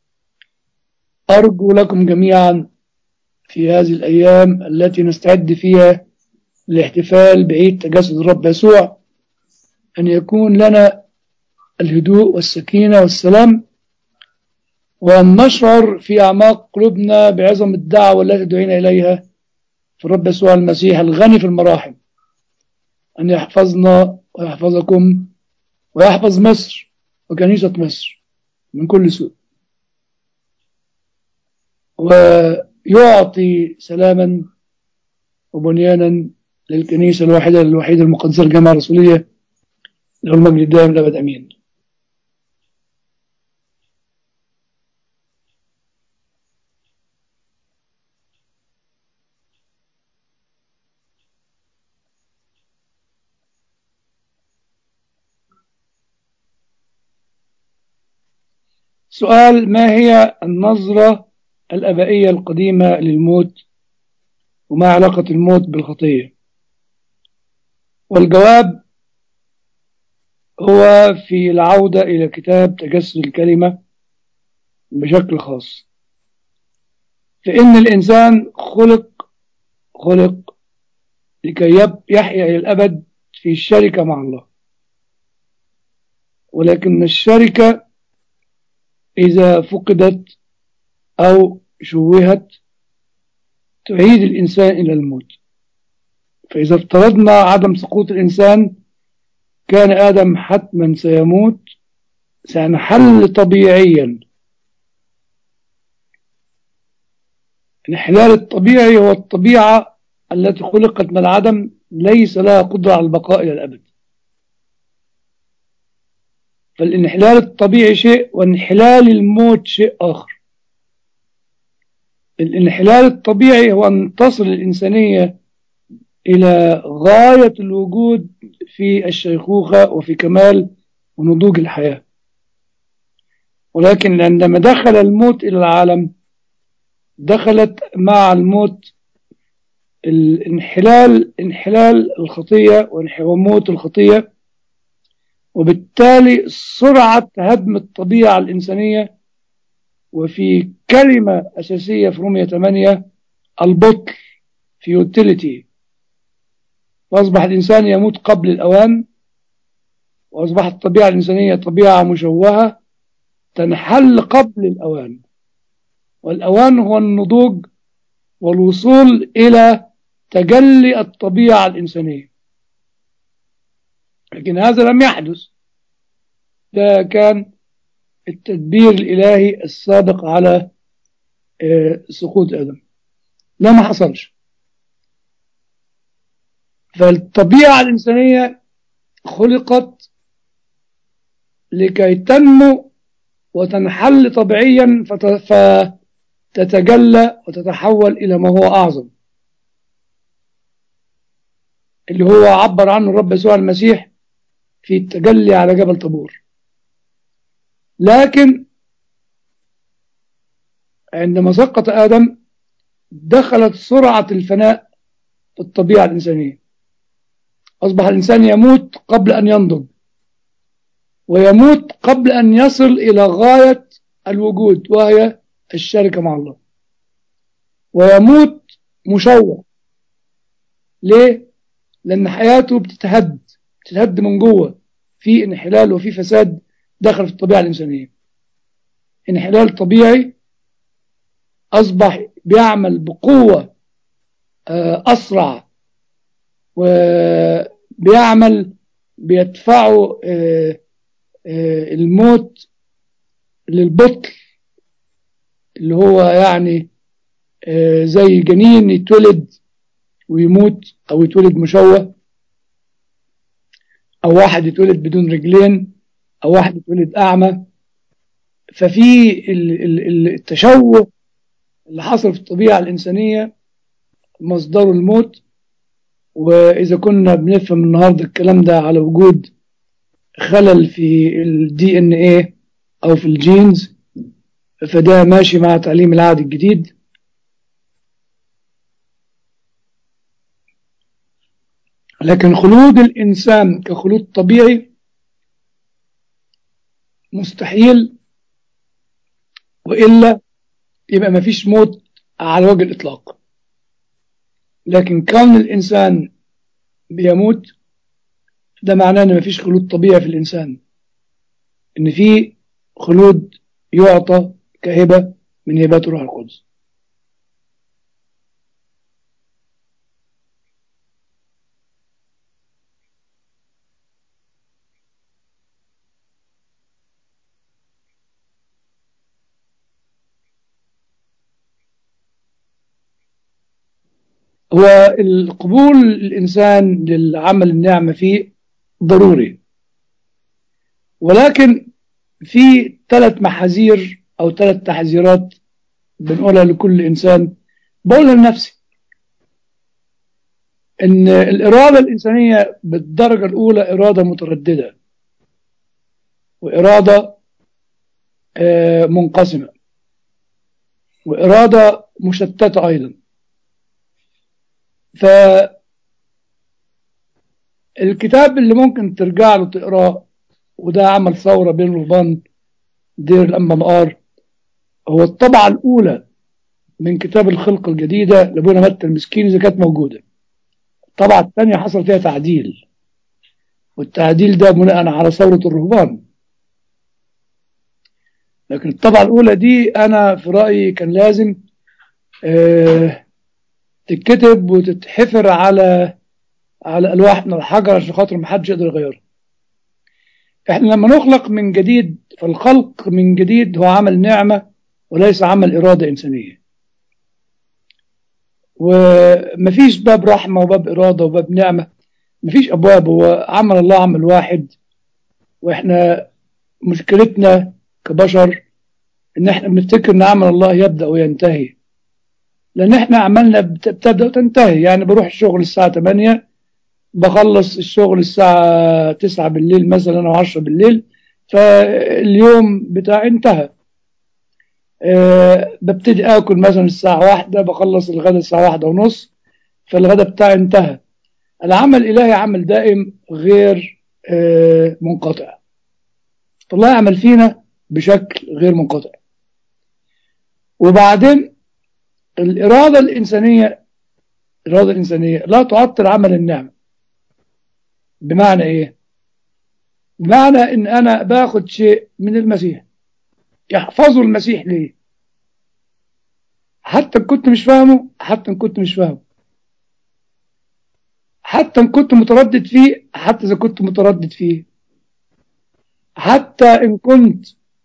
أرجو لكم جميعا في هذه الأيام التي نستعد فيها للاحتفال بعيد تجسد الرب يسوع أن يكون لنا الهدوء والسكينة والسلام وأن نشعر في أعماق قلوبنا بعظم الدعوة التي دعينا إليها في الرب يسوع المسيح الغني في المراحم أن يحفظنا ويحفظكم ويحفظ مصر وكنيسة مصر من كل سوء ويعطي سلاما وبنيانا للكنيسة الواحدة الوحيدة المقدسة الجامعة الرسولية له المجد الدائم الأبد أمين سؤال ما هي النظرة الأبائية القديمة للموت وما علاقة الموت بالخطية والجواب هو في العودة إلى كتاب تجسد الكلمة بشكل خاص فإن الإنسان خلق خلق لكي يحيا إلى الأبد في الشركة مع الله ولكن الشركة إذا فقدت أو شوهت تعيد الإنسان إلى الموت فإذا افترضنا عدم سقوط الإنسان كان آدم حتما سيموت سينحل طبيعيا الانحلال الطبيعي هو الطبيعة التي خلقت من العدم ليس لها قدرة على البقاء إلى الأبد فالانحلال الطبيعي شيء وانحلال الموت شيء آخر الانحلال الطبيعي هو أن تصل الإنسانية إلى غاية الوجود في الشيخوخة وفي كمال ونضوج الحياة ولكن عندما دخل الموت إلى العالم دخلت مع الموت الانحلال انحلال الخطية وموت الخطية وبالتالي سرعة هدم الطبيعة الإنسانية وفي كلمة أساسية في رومية 8 البطل في يوتيليتي فأصبح الإنسان يموت قبل الأوان وأصبحت الطبيعة الإنسانية طبيعة مشوهة تنحل قبل الأوان والأوان هو النضوج والوصول إلى تجلي الطبيعة الإنسانية لكن هذا لم يحدث ده كان التدبير الإلهي السابق على سقوط آدم ده ما حصلش فالطبيعة الإنسانية خلقت لكي تنمو وتنحل طبيعيا فتتجلى وتتحول إلى ما هو أعظم اللي هو عبر عنه الرب يسوع المسيح في التجلي على جبل طابور لكن عندما سقط آدم دخلت سرعة الفناء في الطبيعة الإنسانية أصبح الإنسان يموت قبل أن ينضج ويموت قبل أن يصل إلى غاية الوجود وهي الشركة مع الله ويموت مشوه ليه؟ لأن حياته بتتهد بتتهد من جوه في انحلال وفي فساد دخل في الطبيعة الإنسانية انحلال طبيعي أصبح بيعمل بقوة أسرع وبيعمل بيدفعه الموت للبطل اللي هو يعني زي جنين يتولد ويموت أو يتولد مشوه أو واحد يتولد بدون رجلين أو واحد يتولد أعمى ففي التشوه اللي حصل في الطبيعة الإنسانية مصدره الموت وإذا كنا بنفهم النهاردة الكلام ده على وجود خلل في الدي ان ايه أو في الجينز فده ماشي مع تعليم العهد الجديد لكن خلود الإنسان كخلود طبيعي مستحيل وإلا يبقى ما فيش موت على وجه الإطلاق لكن كون الإنسان بيموت ده معناه ان مفيش خلود طبيعي في الانسان ان في خلود يعطى كهبه من هبات الروح القدس هو القبول الإنسان للعمل النعمة فيه ضروري ولكن في ثلاث محاذير أو ثلاث تحذيرات بنقولها لكل إنسان بقولها لنفسي إن الإرادة الإنسانية بالدرجة الأولى إرادة مترددة وإرادة منقسمة وإرادة مشتتة أيضا فالكتاب اللي ممكن ترجع له تقراه وده عمل ثورة بين رهبان دير الأنبا مقار هو الطبعة الأولى من كتاب الخلق الجديدة لابونا متى المسكين إذا كانت موجودة الطبعة الثانية حصل فيها تعديل والتعديل ده بناء على ثورة الرهبان لكن الطبعة الأولى دي أنا في رأيي كان لازم آه تتكتب وتتحفر على على ألواح من الحجر عشان خاطر محدش يقدر يغيرها احنا لما نخلق من جديد فالخلق من جديد هو عمل نعمة وليس عمل إرادة إنسانية ومفيش باب رحمة وباب إرادة وباب نعمة مفيش أبواب هو عمل الله عمل واحد وإحنا مشكلتنا كبشر إن إحنا بنفتكر إن عمل الله يبدأ وينتهي لأن إحنا عملنا بتبدأ وتنتهي يعني بروح الشغل الساعة 8 بخلص الشغل الساعة 9 بالليل مثلا أو 10 بالليل فاليوم بتاعي انتهى أه ببتدي آكل مثلا الساعة واحدة بخلص الغداء الساعة واحدة ونص فالغداء بتاعي انتهى العمل الإلهي عمل دائم غير أه منقطع الله يعمل فينا بشكل غير منقطع وبعدين الإرادة الإنسانية الإرادة الإنسانية لا تعطل عمل النعمة بمعنى إيه؟ بمعنى إن أنا باخد شيء من المسيح يحفظه المسيح ليه؟ حتى إن كنت مش فاهمه حتى إن كنت مش فاهمه حتى إن كنت متردد فيه حتى إذا كنت متردد فيه حتى إن كنت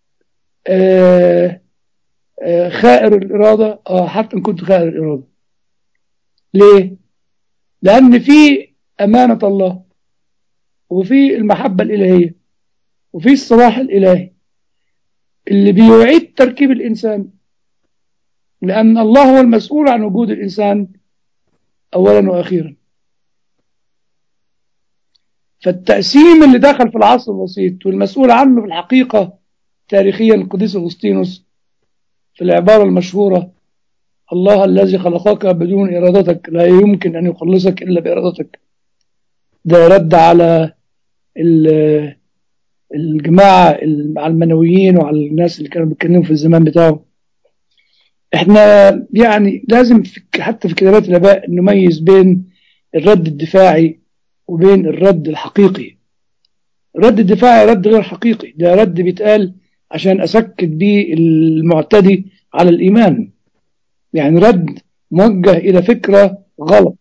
آه آه خائر الإرادة آه حتى إن كنت خائر الإرادة ليه؟ لأن في أمانة الله وفي المحبة الإلهية وفي الصلاح الإلهي اللي بيعيد تركيب الإنسان لأن الله هو المسؤول عن وجود الإنسان أولا وأخيرا فالتقسيم اللي دخل في العصر الوسيط والمسؤول عنه في الحقيقة تاريخيا القديس أغسطينوس في العبارة المشهورة الله الذي خلقك بدون إرادتك لا يمكن أن يخلصك إلا بإرادتك ده رد على الجماعة على المنويين وعلى الناس اللي كانوا بيتكلموا في الزمان بتاعه احنا يعني لازم في حتى في كتابات الآباء نميز بين الرد الدفاعي وبين الرد الحقيقي الرد الدفاعي رد غير حقيقي ده رد بيتقال عشان أسكت بيه المعتدي على الإيمان يعني رد موجه إلى فكرة غلط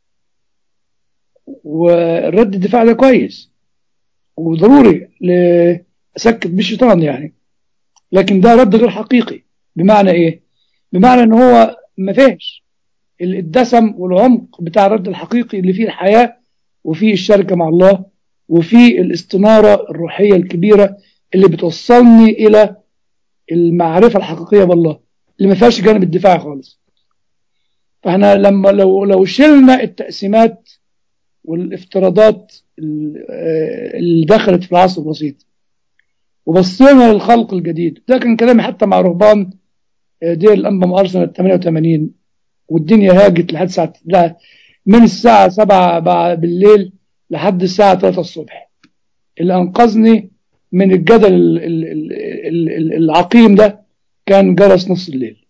والرد الدفاع ده كويس وضروري لأسكت بالشيطان يعني لكن ده رد غير حقيقي بمعنى إيه؟ بمعنى إن هو ما فيهش الدسم والعمق بتاع الرد الحقيقي اللي فيه الحياة وفيه الشركة مع الله وفيه الاستنارة الروحية الكبيرة اللي بتوصلني إلى المعرفة الحقيقية بالله اللي ما فيهاش جانب الدفاع خالص فاحنا لما لو لو شلنا التقسيمات والافتراضات اللي دخلت في العصر البسيط وبصينا للخلق الجديد ده كان كلامي حتى مع رهبان دير الانبا مقار سنه 88 والدنيا هاجت لحد ساعه لا من الساعه 7 بالليل لحد الساعه 3 الصبح اللي انقذني من الجدل ال- ال- العقيم ده كان جرس نص الليل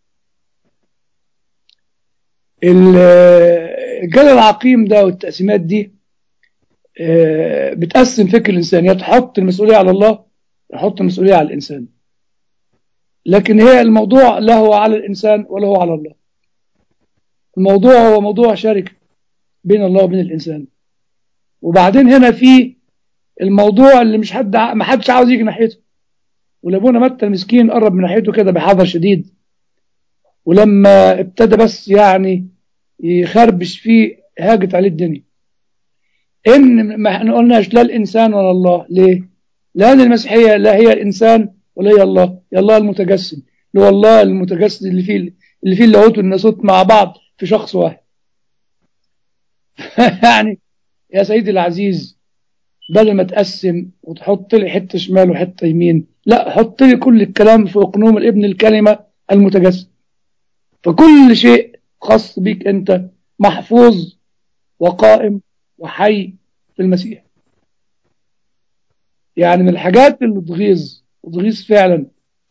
ال- الجدل العقيم ده والتقسيمات دي آه، بتقسم فكر الإنسان يا تحط المسؤولية على الله يحط المسؤولية على الإنسان لكن هي الموضوع لا هو على الإنسان ولا هو على الله الموضوع هو موضوع شركة بين الله وبين الإنسان وبعدين هنا في الموضوع اللي مش حد ع- ما حدش عاوز يجي ناحيته ولابونا متى المسكين قرب من ناحيته كده بحذر شديد ولما ابتدى بس يعني يخربش فيه هاجت عليه الدنيا ان ما احنا قلناش لا الانسان ولا الله ليه لان المسيحيه لا هي الانسان ولا هي الله هي الله المتجسد اللي هو الله المتجسد اللي فيه اللي فيه اللاهوت والناسوت مع بعض في شخص واحد يعني يا سيدي العزيز بدل ما تقسم وتحط لي حته شمال وحته يمين لا حط لي كل الكلام في اقنوم الابن الكلمه المتجسد فكل شيء خاص بيك انت محفوظ وقائم وحي في المسيح يعني من الحاجات اللي تغيظ وتغيظ فعلا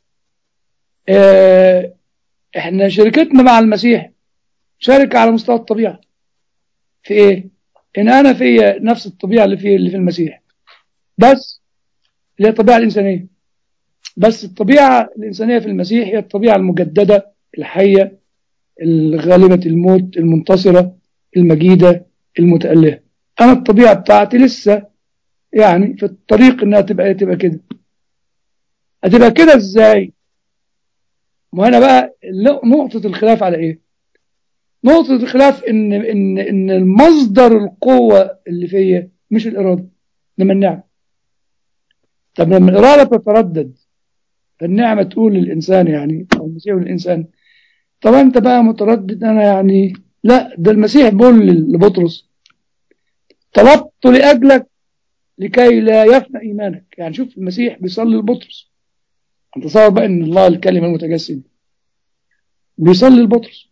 اه احنا شركتنا مع المسيح شركة على مستوى الطبيعة في ايه ان انا في نفس الطبيعة اللي في اللي في المسيح بس اللي هي الطبيعة الانسانية بس الطبيعة الانسانية في المسيح هي الطبيعة المجددة الحية الغالبة الموت المنتصرة المجيدة المتألهة انا الطبيعة بتاعتي لسه يعني في الطريق انها تبقى تبقى كده هتبقى كده ازاي ما هنا بقى نقطة الخلاف على ايه نقطة الخلاف ان ان ان المصدر القوة اللي فيا مش الإرادة انما النعمة طب لما الإرادة تتردد فالنعمة تقول للإنسان يعني أو المسيح للإنسان طب أنت بقى متردد أنا يعني لا ده المسيح بيقول لبطرس طلبت لأجلك لكي لا يفنى إيمانك يعني شوف المسيح بيصلي لبطرس أنت تصور بقى إن الله الكلمة المتجسد بيصلي لبطرس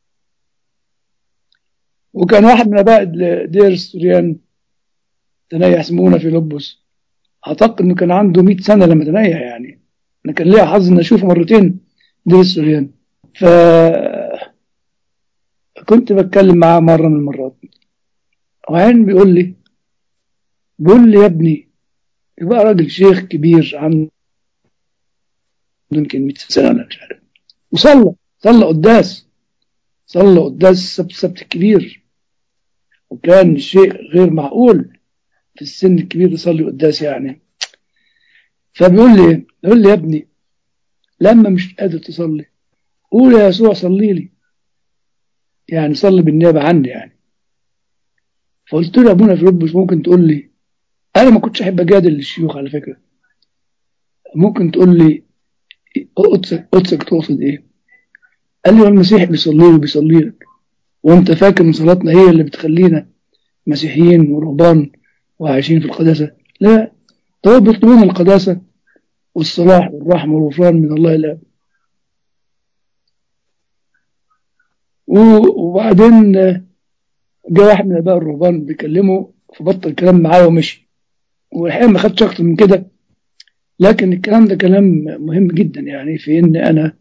وكان واحد من اباء دير السوريان تنيح سمونا في لبس اعتقد انه كان عنده 100 سنه لما تنيح يعني انا كان ليا حظ ان اشوفه مرتين دير السوريان ف كنت بتكلم معاه مره من المرات وعين بيقول لي بيقول لي يا ابني يبقى راجل شيخ كبير عنده يمكن 100 سنه ولا مش عارف وصلى صلى قداس صلى قداس السبت السبت الكبير وكان شيء غير معقول في السن الكبير يصلي قداس يعني فبيقول لي يقول لي يا ابني لما مش قادر تصلي قول يا يسوع صلي لي يعني صلي بالنيابة عني يعني فقلت له ابونا فيلبس ممكن تقول لي انا ما كنتش احب اجادل الشيوخ على فكرة ممكن تقول لي قدسك قدسك تقصد ايه قال لي المسيح بيصلي لي بيصلي لك وانت فاكر ان صلاتنا هي اللي بتخلينا مسيحيين ورهبان وعايشين في القداسة لا ده هو بيطلبون القداسة والصلاح والرحمة والغفران من الله الآب وبعدين جاء واحد من اباء الرهبان بيكلمه فبطل الكلام معاه ومشي والحقيقه ما خدش اكتر من كده لكن الكلام ده كلام مهم جدا يعني في ان انا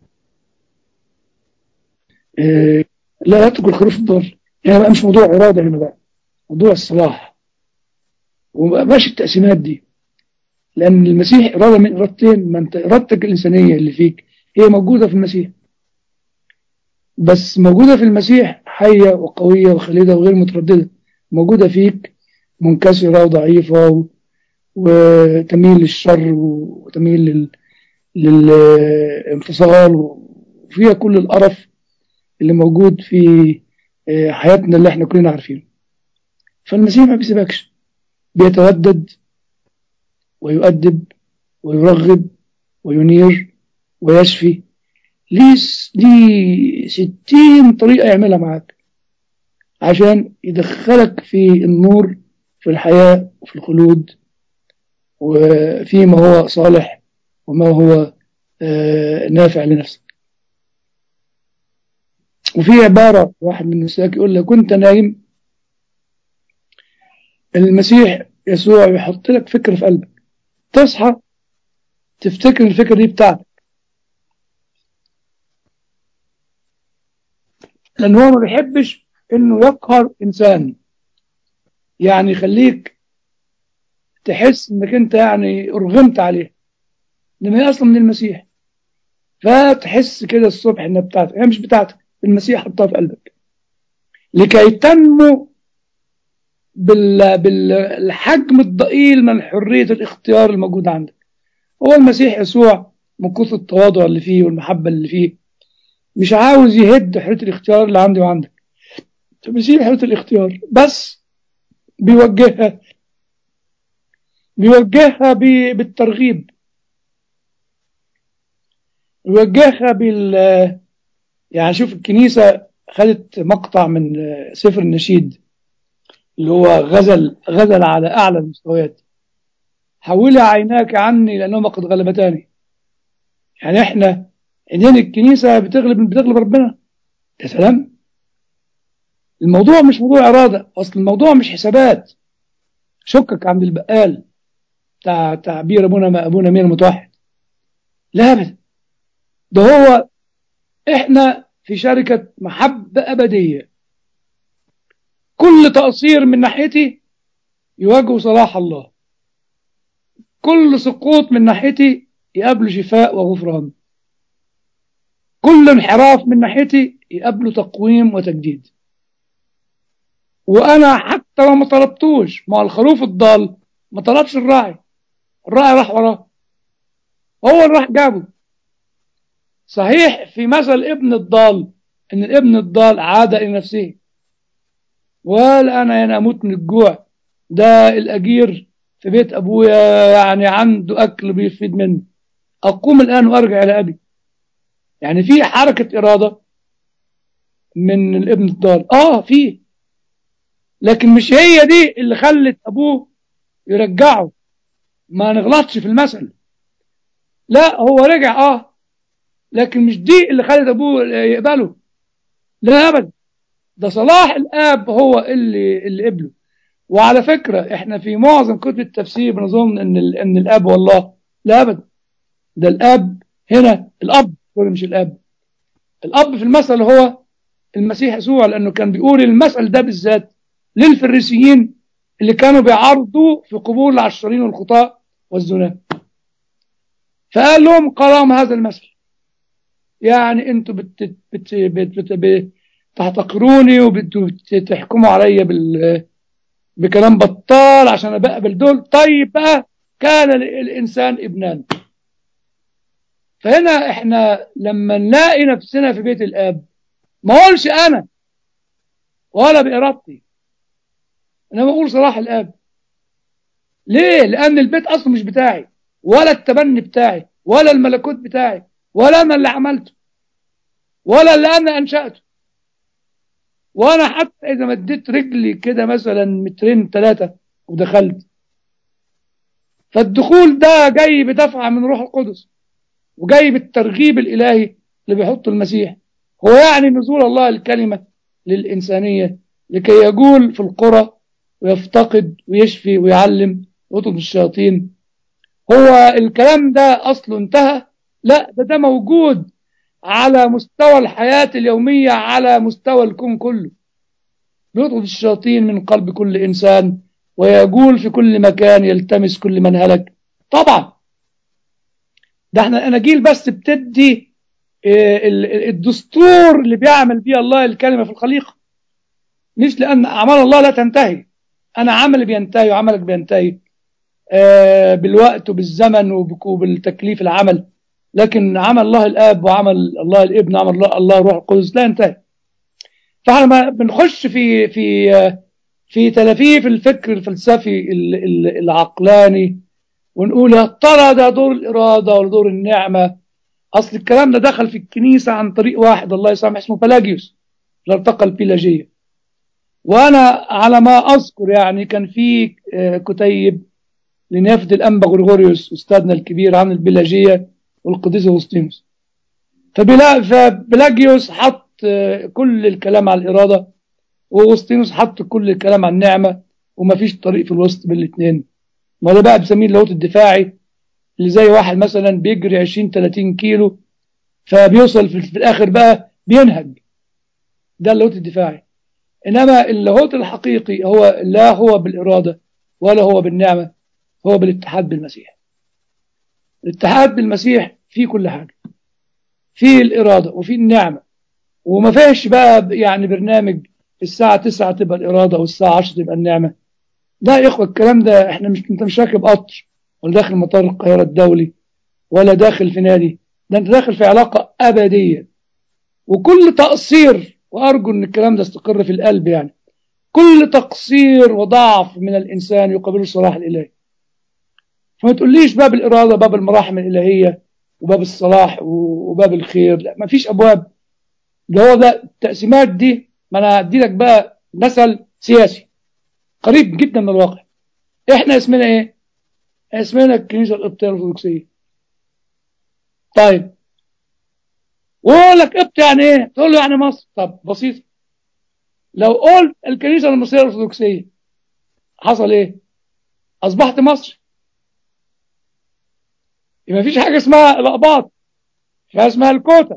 إيه لا يترك الخروف الضال يعني بقى مش موضوع اراده هنا بقى موضوع الصلاح وماشي التقسيمات دي لان المسيح اراده من ارادتين ما انت ارادتك الانسانيه اللي فيك هي موجوده في المسيح بس موجودة في المسيح حية وقوية وخالدة وغير مترددة موجودة فيك منكسرة وضعيفة و... وتميل للشر وتميل لل... للانفصال وفيها كل القرف اللي موجود في حياتنا اللي احنا كلنا عارفينه فالمسيح ما بيسيبكش بيتودد ويؤدب ويرغب وينير ويشفي ليه ليه ستين طريقة يعملها معاك عشان يدخلك في النور في الحياة وفي الخلود وفيما هو صالح وما هو نافع لنفسك وفي عبارة واحد من النساك يقول لك كنت نايم المسيح يسوع يحط لك فكرة في قلبك تصحى تفتكر الفكرة دي بتاعتك لأن هو ما بيحبش إنه يقهر إنسان يعني يخليك تحس إنك أنت يعني أرغمت عليه إنما هي أصلا من المسيح فتحس كده الصبح إنها بتاعتك هي مش بتاعتك المسيح حطها في قلبك لكي تنمو بال... بالحجم الضئيل من حرية الاختيار الموجود عندك هو المسيح يسوع من كثر التواضع اللي فيه والمحبة اللي فيه مش عاوز يهد حرية الاختيار اللي عندي وعندك فبيسيب حرية الاختيار بس بيوجهها بيوجهها ب... بالترغيب بيوجهها بال يعني شوف الكنيسة خدت مقطع من سفر النشيد اللي هو غزل غزل على أعلى المستويات حولي عيناك عني لأنهما قد غلبتاني يعني احنا عينين الكنيسة بتغلب بتغلب ربنا يا سلام الموضوع مش موضوع إرادة أصل الموضوع مش حسابات شكك عند البقال بتاع تعبير أبونا أبونا مين المتوحد لا أبدا ده هو احنا في شركة محبة أبدية كل تقصير من ناحيتي يواجه صلاح الله كل سقوط من ناحيتي يقابله شفاء وغفران كل انحراف من ناحيتي يقابله تقويم وتجديد وانا حتى لو ما طلبتوش مع الخروف الضال ما طلبش الراعي الراعي راح وراه هو اللي راح جابه صحيح في مثل ابن الضال ان الابن الضال عاد الى نفسه والان انا اموت من الجوع ده الاجير في بيت ابويا يعني عنده اكل بيفيد منه اقوم الان وارجع الى ابي يعني في حركه اراده من الابن الضال اه في لكن مش هي دي اللي خلت ابوه يرجعه ما نغلطش في المثل لا هو رجع اه لكن مش دي اللي خلت ابوه يقبله لا ابدا ده صلاح الاب هو اللي اللي قبله وعلى فكره احنا في معظم كتب التفسير بنظن ان ال... ان الاب والله لا ابدا ده الاب هنا الاب مش الاب الاب في المثل هو المسيح يسوع لانه كان بيقول المثل ده بالذات للفريسيين اللي كانوا بيعارضوا في قبول العشرين والخطاة والزنا فقال لهم قرام هذا المثل يعني انتوا بت بت بت بت بت تحتقروني وبتحكموا عليا بال بكلام بطال عشان بقبل دول طيب بقى كان الانسان ابنان فهنا احنا لما نلاقي نفسنا في بيت الاب ما اقولش انا ولا بارادتي انا بقول صلاح الاب ليه لان البيت اصلا مش بتاعي ولا التبني بتاعي ولا الملكوت بتاعي ولا انا اللي عملته ولا اللي انا انشاته وانا حتى اذا مديت رجلي كده مثلا مترين ثلاثه ودخلت فالدخول ده جاي بدفعه من روح القدس وجاي بالترغيب الالهي اللي بيحطه المسيح هو يعني نزول الله الكلمه للانسانيه لكي يجول في القرى ويفتقد ويشفي ويعلم ويطرد الشياطين هو الكلام ده اصله انتهى لا ده ده موجود على مستوى الحياة اليومية على مستوى الكون كله بيطرد الشياطين من قلب كل إنسان ويجول في كل مكان يلتمس كل من هلك طبعا ده احنا الأناجيل بس بتدي الدستور اللي بيعمل بيه الله الكلمة في الخليقة مش لأن أعمال الله لا تنتهي أنا عملي بينتهي وعملك بينتهي بالوقت وبالزمن وبالتكليف العمل لكن عمل الله الاب وعمل الله الابن وعمل الله, الله روح القدس لا ينتهي فاحنا ما بنخش في في في تلافيف الفكر الفلسفي العقلاني ونقول يا ترى ده دور الاراده ولا دور النعمه اصل الكلام ده دخل في الكنيسه عن طريق واحد الله يسامح اسمه بلاجيوس الارتقى البيلاجيه وانا على ما اذكر يعني كان في كتيب لنافذ الانبا غريغوريوس استاذنا الكبير عن البيلاجيه والقديس اغسطينوس فبلا فبلاجيوس حط كل الكلام على الاراده واغسطينوس حط كل الكلام على النعمه وما فيش طريق في الوسط بين الاثنين ما ده بقى بسميه اللاهوت الدفاعي اللي زي واحد مثلا بيجري 20 30 كيلو فبيوصل في, في الاخر بقى بينهج ده اللاهوت الدفاعي انما اللاهوت الحقيقي هو لا هو بالاراده ولا هو بالنعمه هو بالاتحاد بالمسيح الاتحاد بالمسيح فيه كل حاجه فيه الاراده وفيه النعمه وما فيش بقى يعني برنامج الساعه 9 تبقى الاراده والساعه 10 تبقى النعمه ده يا اخوه الكلام ده احنا مش انت مش راكب قطر ولا داخل مطار القاهره الدولي ولا داخل في نادي ده انت داخل في علاقه ابديه وكل تقصير وارجو ان الكلام ده يستقر في القلب يعني كل تقصير وضعف من الانسان يقابله الصلاح الالهي فما تقوليش باب الاراده باب المراحم الالهيه وباب الصلاح وباب الخير لا ما فيش ابواب ده هو ده التقسيمات دي ما انا هدي لك بقى مثل سياسي قريب جدا من الواقع احنا اسمنا ايه اسمنا الكنيسه القبطيه الارثوذكسيه طيب ويقول لك قبط يعني ايه تقول له يعني مصر طب بسيط لو قلت الكنيسه المصريه الارثوذكسيه حصل ايه اصبحت مصري يبقى مفيش حاجه اسمها الاقباط في حاجه اسمها الكوتا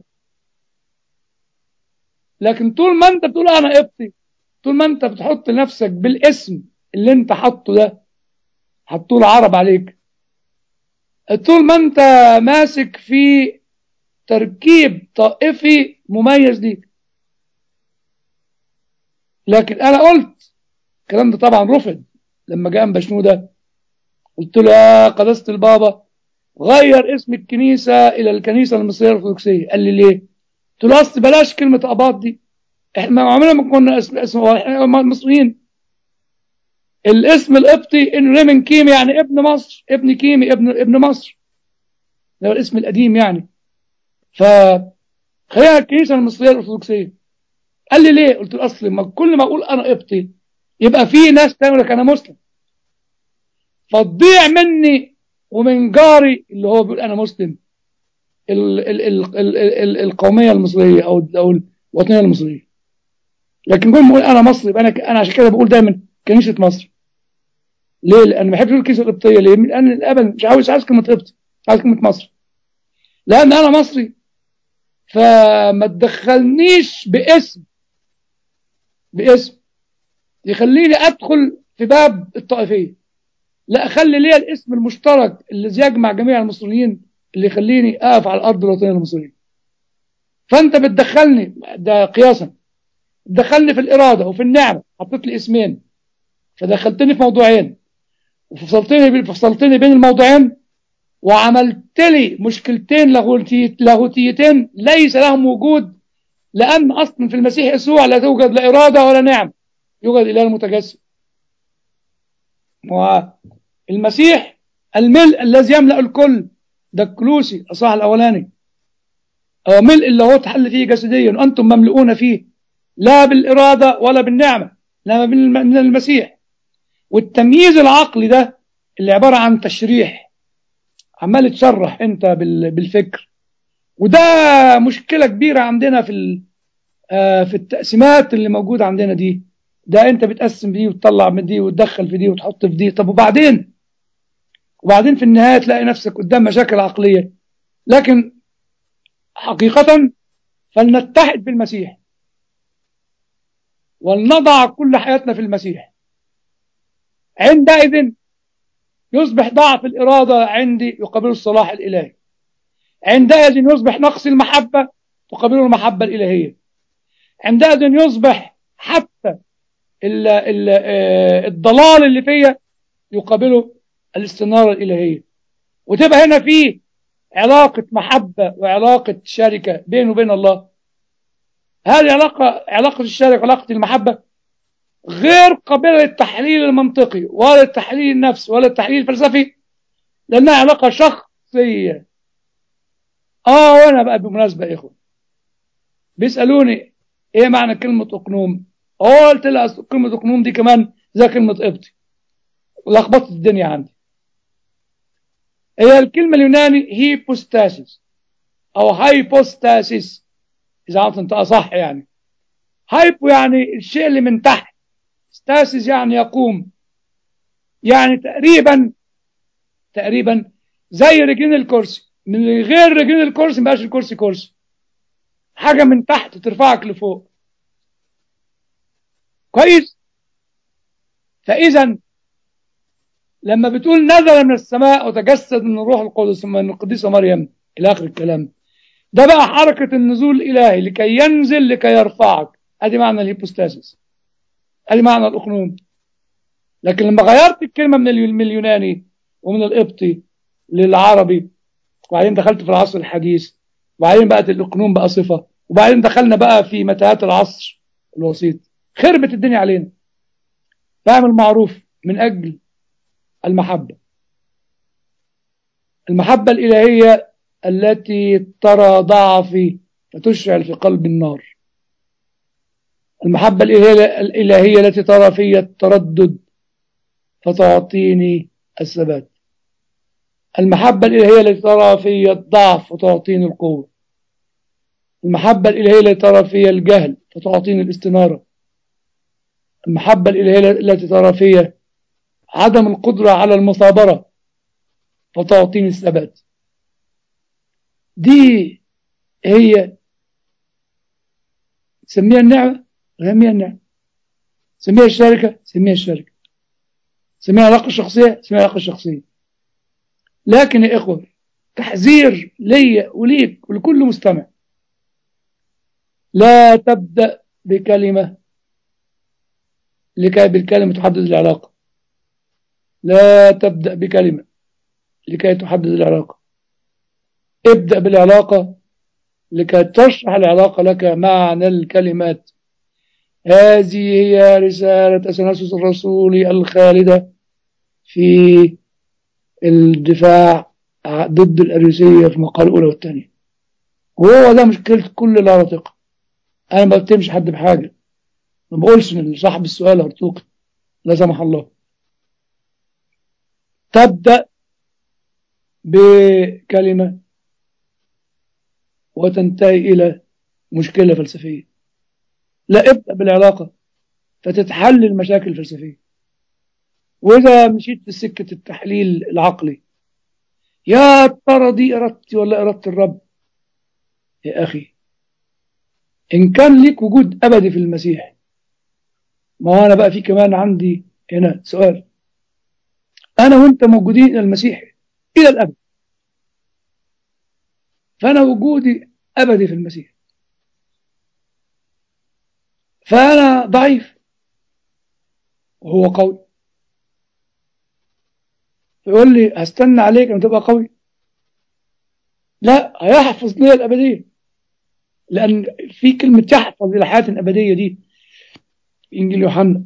لكن طول ما انت بتقول انا قبطي طول ما انت بتحط نفسك بالاسم اللي انت حاطه ده حطوه العرب عليك طول ما انت ماسك في تركيب طائفي مميز ليك لكن انا قلت الكلام ده طبعا رفض لما جاء بشنودة قلت له يا قداسة البابا غير اسم الكنيسة إلى الكنيسة المصرية الأرثوذكسية قال لي ليه؟ قلت له أصل بلاش كلمة أباط دي احنا عمرنا ما كنا اسم اسم احنا مصريين الاسم القبطي انه ريمن كيمي يعني ابن مصر ابن كيمي ابن ابن مصر ده الاسم القديم يعني ف خلينا الكنيسه المصريه الارثوذكسيه قال لي ليه؟ قلت له اصل ما كل ما اقول انا قبطي يبقى في ناس تقول لك انا مسلم فتضيع مني ومن جاري اللي هو بيقول انا مسلم ال ال ال ال ال القوميه المصريه او او الوطنيه المصريه لكن كل ما اقول انا مصري يبقى انا انا عشان كده بقول دايما كنيسه مصر ليه؟ لان ما بحبش اقول الكنيسه القبطيه ليه؟ لان الابد مش عاوز عاوز كلمه قبطي عاوز كلمه مصر لان انا مصري فما تدخلنيش باسم باسم يخليني ادخل في باب الطائفيه لا اخلي ليا الاسم المشترك اللي يجمع جميع المصريين اللي يخليني اقف على الارض الوطنيه المصريه فانت بتدخلني ده قياسا دخلني في الاراده وفي النعمه حطيت لي اسمين فدخلتني في موضوعين وفصلتني فصلتني بين الموضوعين وعملت لي مشكلتين لاهوتيتين ليس لهم وجود لأن أصلا في المسيح يسوع لا توجد لا إرادة ولا نعم يوجد إله المتجسد والمسيح الملء الذي يملأ الكل ده الكلوسي الأصحاح الأولاني هو ملء اللي هو تحل فيه جسديا وأنتم مملؤون فيه لا بالإرادة ولا بالنعمة لا من المسيح والتمييز العقلي ده اللي عبارة عن تشريح عمال تشرح انت بالفكر وده مشكلة كبيرة عندنا في في التقسيمات اللي موجودة عندنا دي ده انت بتقسم دي وتطلع من دي وتدخل في دي وتحط في دي طب وبعدين وبعدين في النهاية تلاقي نفسك قدام مشاكل عقلية لكن حقيقة فلنتحد بالمسيح ولنضع كل حياتنا في المسيح عندئذ يصبح ضعف الإرادة عندي يقابله الصلاح الإلهي عندئذ يصبح نقص المحبة تقابله المحبة الإلهية عندئذ يصبح حتى ال ال الضلال اللي فيا يقابله الاستنارة الإلهية وتبقى هنا في علاقة محبة وعلاقة شركة بينه وبين الله هذه علاقة علاقة الشركة علاقة المحبة غير قابلة للتحليل المنطقي ولا التحليل النفسي ولا التحليل الفلسفي لأنها علاقة شخصية آه وأنا بقى بالمناسبة يا إخوة بيسألوني إيه معنى كلمة أقنوم قلت لها كلمة أقنوم دي كمان زي كلمة قبطي ولخبطت الدنيا عندي هي الكلمة اليوناني هيبوستاسيس أو هايبوستاسيس إذا عرفت أنت أصح يعني هايبو يعني الشيء اللي من تحت ستاسيس يعني يقوم يعني تقريبا تقريبا زي رجلين الكرسي من غير رجلين الكرسي ما بقاش الكرسي كرسي حاجة من تحت ترفعك لفوق كويس فإذا لما بتقول نزل من السماء وتجسد من الروح القدس من القديسة مريم إلى آخر الكلام ده بقى حركة النزول الإلهي لكي ينزل لكي يرفعك ادي معنى الهيبوستاسيس ادي معنى الاقنوم لكن لما غيرت الكلمة من اليوناني ومن القبطي للعربي وبعدين دخلت في العصر الحديث وبعدين بقت الاقنوم بقى صفة وبعدين دخلنا بقى في متاهات العصر الوسيط خربت الدنيا علينا فاعمل معروف من أجل المحبة المحبة الإلهية التي ترى ضعفي فتشعل في قلب النار المحبة الإلهية التي ترى في التردد فتعطيني الثبات المحبة الإلهية التي ترى في الضعف فتعطيني القوة المحبة الإلهية التي ترى في الجهل فتعطيني الاستنارة المحبة الإلهية التي ترى في عدم القدرة على المثابرة فتعطيني الثبات دي هي سميها النعمة سميها النعمة سميها الشركة سميها الشركة سميها العلاقة الشخصية سميها العلاقة الشخصية لكن يا إخوة تحذير ليا وليك ولكل مستمع لا تبدأ بكلمة لكي بالكلمة تحدد العلاقة لا تبدأ بكلمة لكي تحدد العلاقة ابدأ بالعلاقة لكي تشرح العلاقة لك معنى الكلمات هذه هي رسالة أثناسوس الرسولي الخالدة في الدفاع ضد الأريوسية في المقالة الأولى والثانية وهو ده مشكلة كل الهرطقة أنا ما بتمش حد بحاجة ما بقولش إن صاحب السؤال هرطوقي لا سمح الله تبدأ بكلمة وتنتهي إلى مشكلة فلسفية لا ابدأ بالعلاقة فتتحل المشاكل الفلسفية وإذا مشيت في سكة التحليل العقلي يا ترى دي إرادتي ولا إرادة الرب يا أخي إن كان ليك وجود أبدي في المسيح ما هو أنا بقى في كمان عندي هنا سؤال أنا وأنت موجودين إلى المسيح إلى الأبد فأنا وجودي أبدي في المسيح فأنا ضعيف وهو قوي يقول لي هستنى عليك أن تبقى قوي لا هيحفظ لي الأبدية لأن في كلمة يحفظ إلى حياة الأبدية دي في إنجيل يوحنا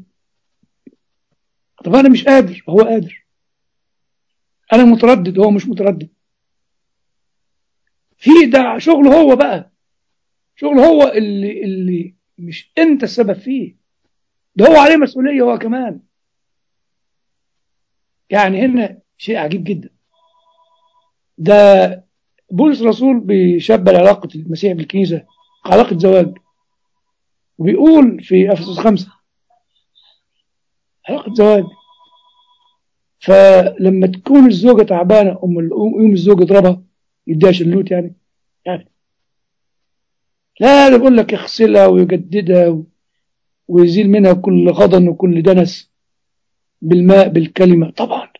طب أنا مش قادر هو قادر أنا متردد هو مش متردد في ده شغله هو بقى شغله هو اللي اللي مش أنت السبب فيه ده هو عليه مسؤولية هو كمان يعني هنا شيء عجيب جدا ده بولس الرسول بيشبه علاقة المسيح بالكنيسة علاقة زواج وبيقول في أفسس خمسة علاقة زواج فلما تكون الزوجة تعبانة أم يوم الزوج يضربها يديها شلوت يعني يعني لا ده بيقول لك يغسلها ويجددها ويزيل منها كل غضن وكل دنس بالماء بالكلمة طبعا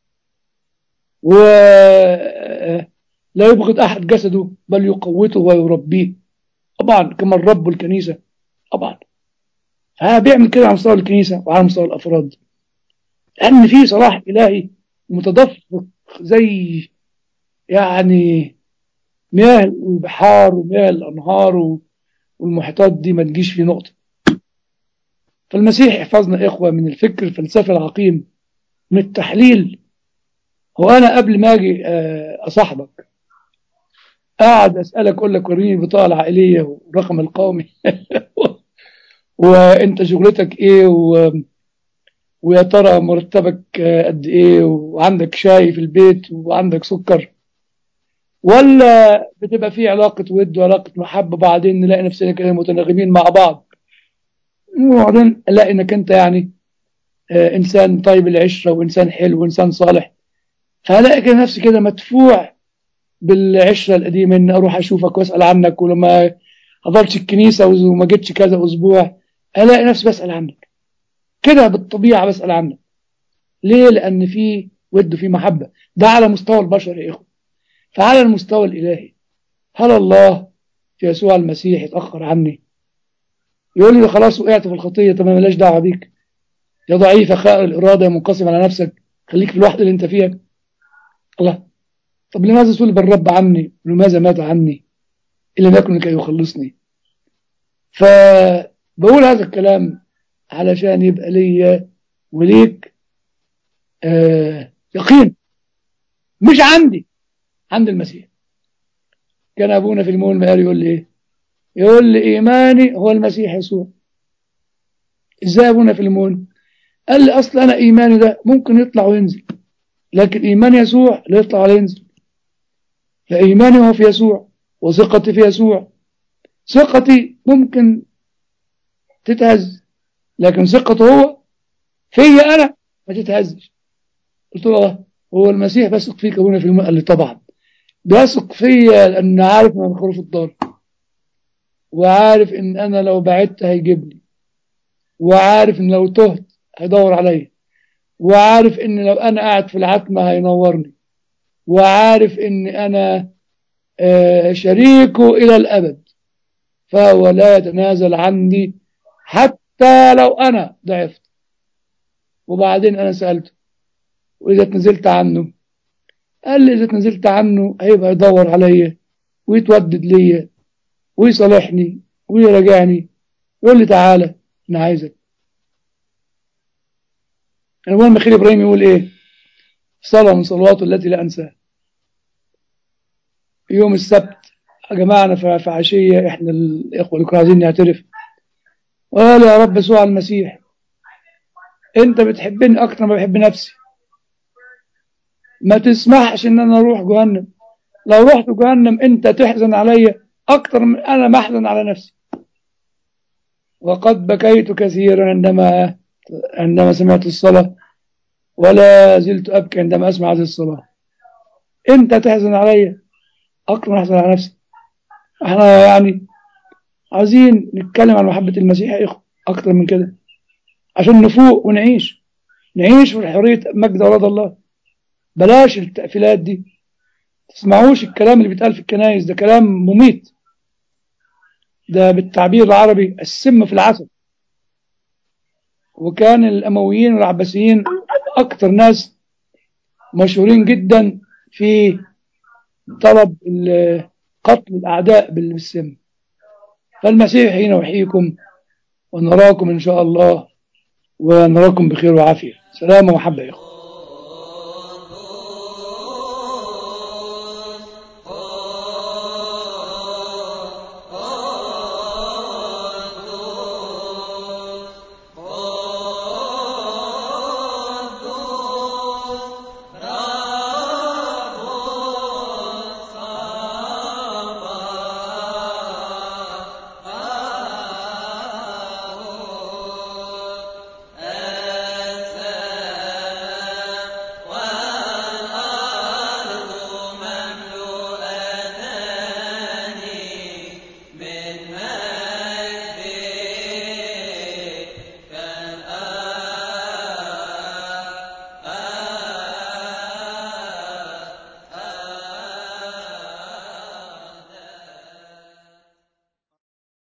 ولا يبغض أحد جسده بل يقوته ويربيه طبعا كما الرب الكنيسة طبعا فبيعمل كده على مستوى الكنيسة وعلى مستوى الأفراد لأن في صلاح إلهي متدفق زي يعني مياه البحار ومياه الأنهار والمحيطات دي ما تجيش في نقطة فالمسيح يحفظنا إخوة من الفكر الفلسفي العقيم من التحليل هو أنا قبل ما أجي أصاحبك قاعد أسألك أقول لك وريني البطاقة العائلية والرقم القومي وأنت شغلتك إيه و... ويا ترى مرتبك قد إيه وعندك شاي في البيت وعندك سكر ولا بتبقى في علاقة ود وعلاقة محبة بعدين نلاقي نفسنا كده متناغمين مع بعض وبعدين الاقي انك انت يعني آه انسان طيب العشره وانسان حلو وانسان صالح فهلاقي كده نفسي كده مدفوع بالعشرة القديمة إن أروح أشوفك وأسأل عنك ولما حضرتش الكنيسة وما جيتش كذا أسبوع ألاقي نفسي بسأل عنك كده بالطبيعة بسأل عنك ليه؟ لأن في ود وفي محبة ده على مستوى البشر يا إخوة فعلى المستوى الإلهي هل الله في يسوع المسيح يتأخر عني يقول لي خلاص وقعت في الخطية طب ما ملاش دعوة بيك يا ضعيف خائر الإرادة منقسم على نفسك خليك في الوحدة اللي أنت فيها الله طب لماذا سلب الرب عني ولماذا مات عني إلا لم يكن كي يخلصني فبقول هذا الكلام علشان يبقى لي وليك آه يقين مش عندي عند المسيح كان أبونا في المول المقاري يقول لي إيه يقول لي إيماني هو المسيح يسوع إزاي أبونا في المول قال لي أصل أنا إيماني ده ممكن يطلع وينزل لكن إيمان يسوع لا يطلع ولا ينزل فإيماني هو في يسوع وثقتي في يسوع ثقتي ممكن تتهز لكن ثقته هو فيا أنا ما تتهزش قلت له الله هو المسيح بيثق فيك أبونا في الماء قال لي طبعا بيثق فيا لأن عارف إن أنا خروف الدار وعارف إن أنا لو بعدت هيجيبني وعارف إن لو تهت هيدور عليا وعارف إن لو أنا قاعد في العتمة هينورني وعارف إن أنا شريكه إلى الأبد فهو لا يتنازل عني حتى لو أنا ضعفت وبعدين أنا سألته وإذا اتنزلت عنه قال لي إذا اتنزلت عنه هيبقى يدور عليا ويتودد ليا ويصالحني ويراجعني يقول لي تعالى أنا عايزك المهم خير إبراهيم يقول إيه صلاة من صلواته التي لا أنساها يوم السبت جماعنا في عشية إحنا الإخوة اللي كانوا عايزين نعترف وقال يا رب يسوع المسيح أنت بتحبني أكتر ما بحب نفسي ما تسمحش إن أنا أروح جهنم لو رحت جهنم أنت تحزن عليا أكتر من أنا ما أحزن على نفسي وقد بكيت كثيرا عندما عندما سمعت الصلاة ولا زلت أبكي عندما أسمع هذه الصلاة أنت تحزن عليا أكتر من أحزن على نفسي احنا يعني عايزين نتكلم عن محبة المسيح يا إخوة أكتر من كده عشان نفوق ونعيش نعيش في حرية مجد أولاد الله بلاش التقفيلات دي تسمعوش الكلام اللي بيتقال في الكنايس ده كلام مميت ده بالتعبير العربي السم في العسل وكان الأمويين والعباسيين أكتر ناس مشهورين جدا في طلب قتل الأعداء بالسم فالمسيح حين يحييكم ونراكم إن شاء الله ونراكم بخير وعافية سلام ومحبة يا إخوة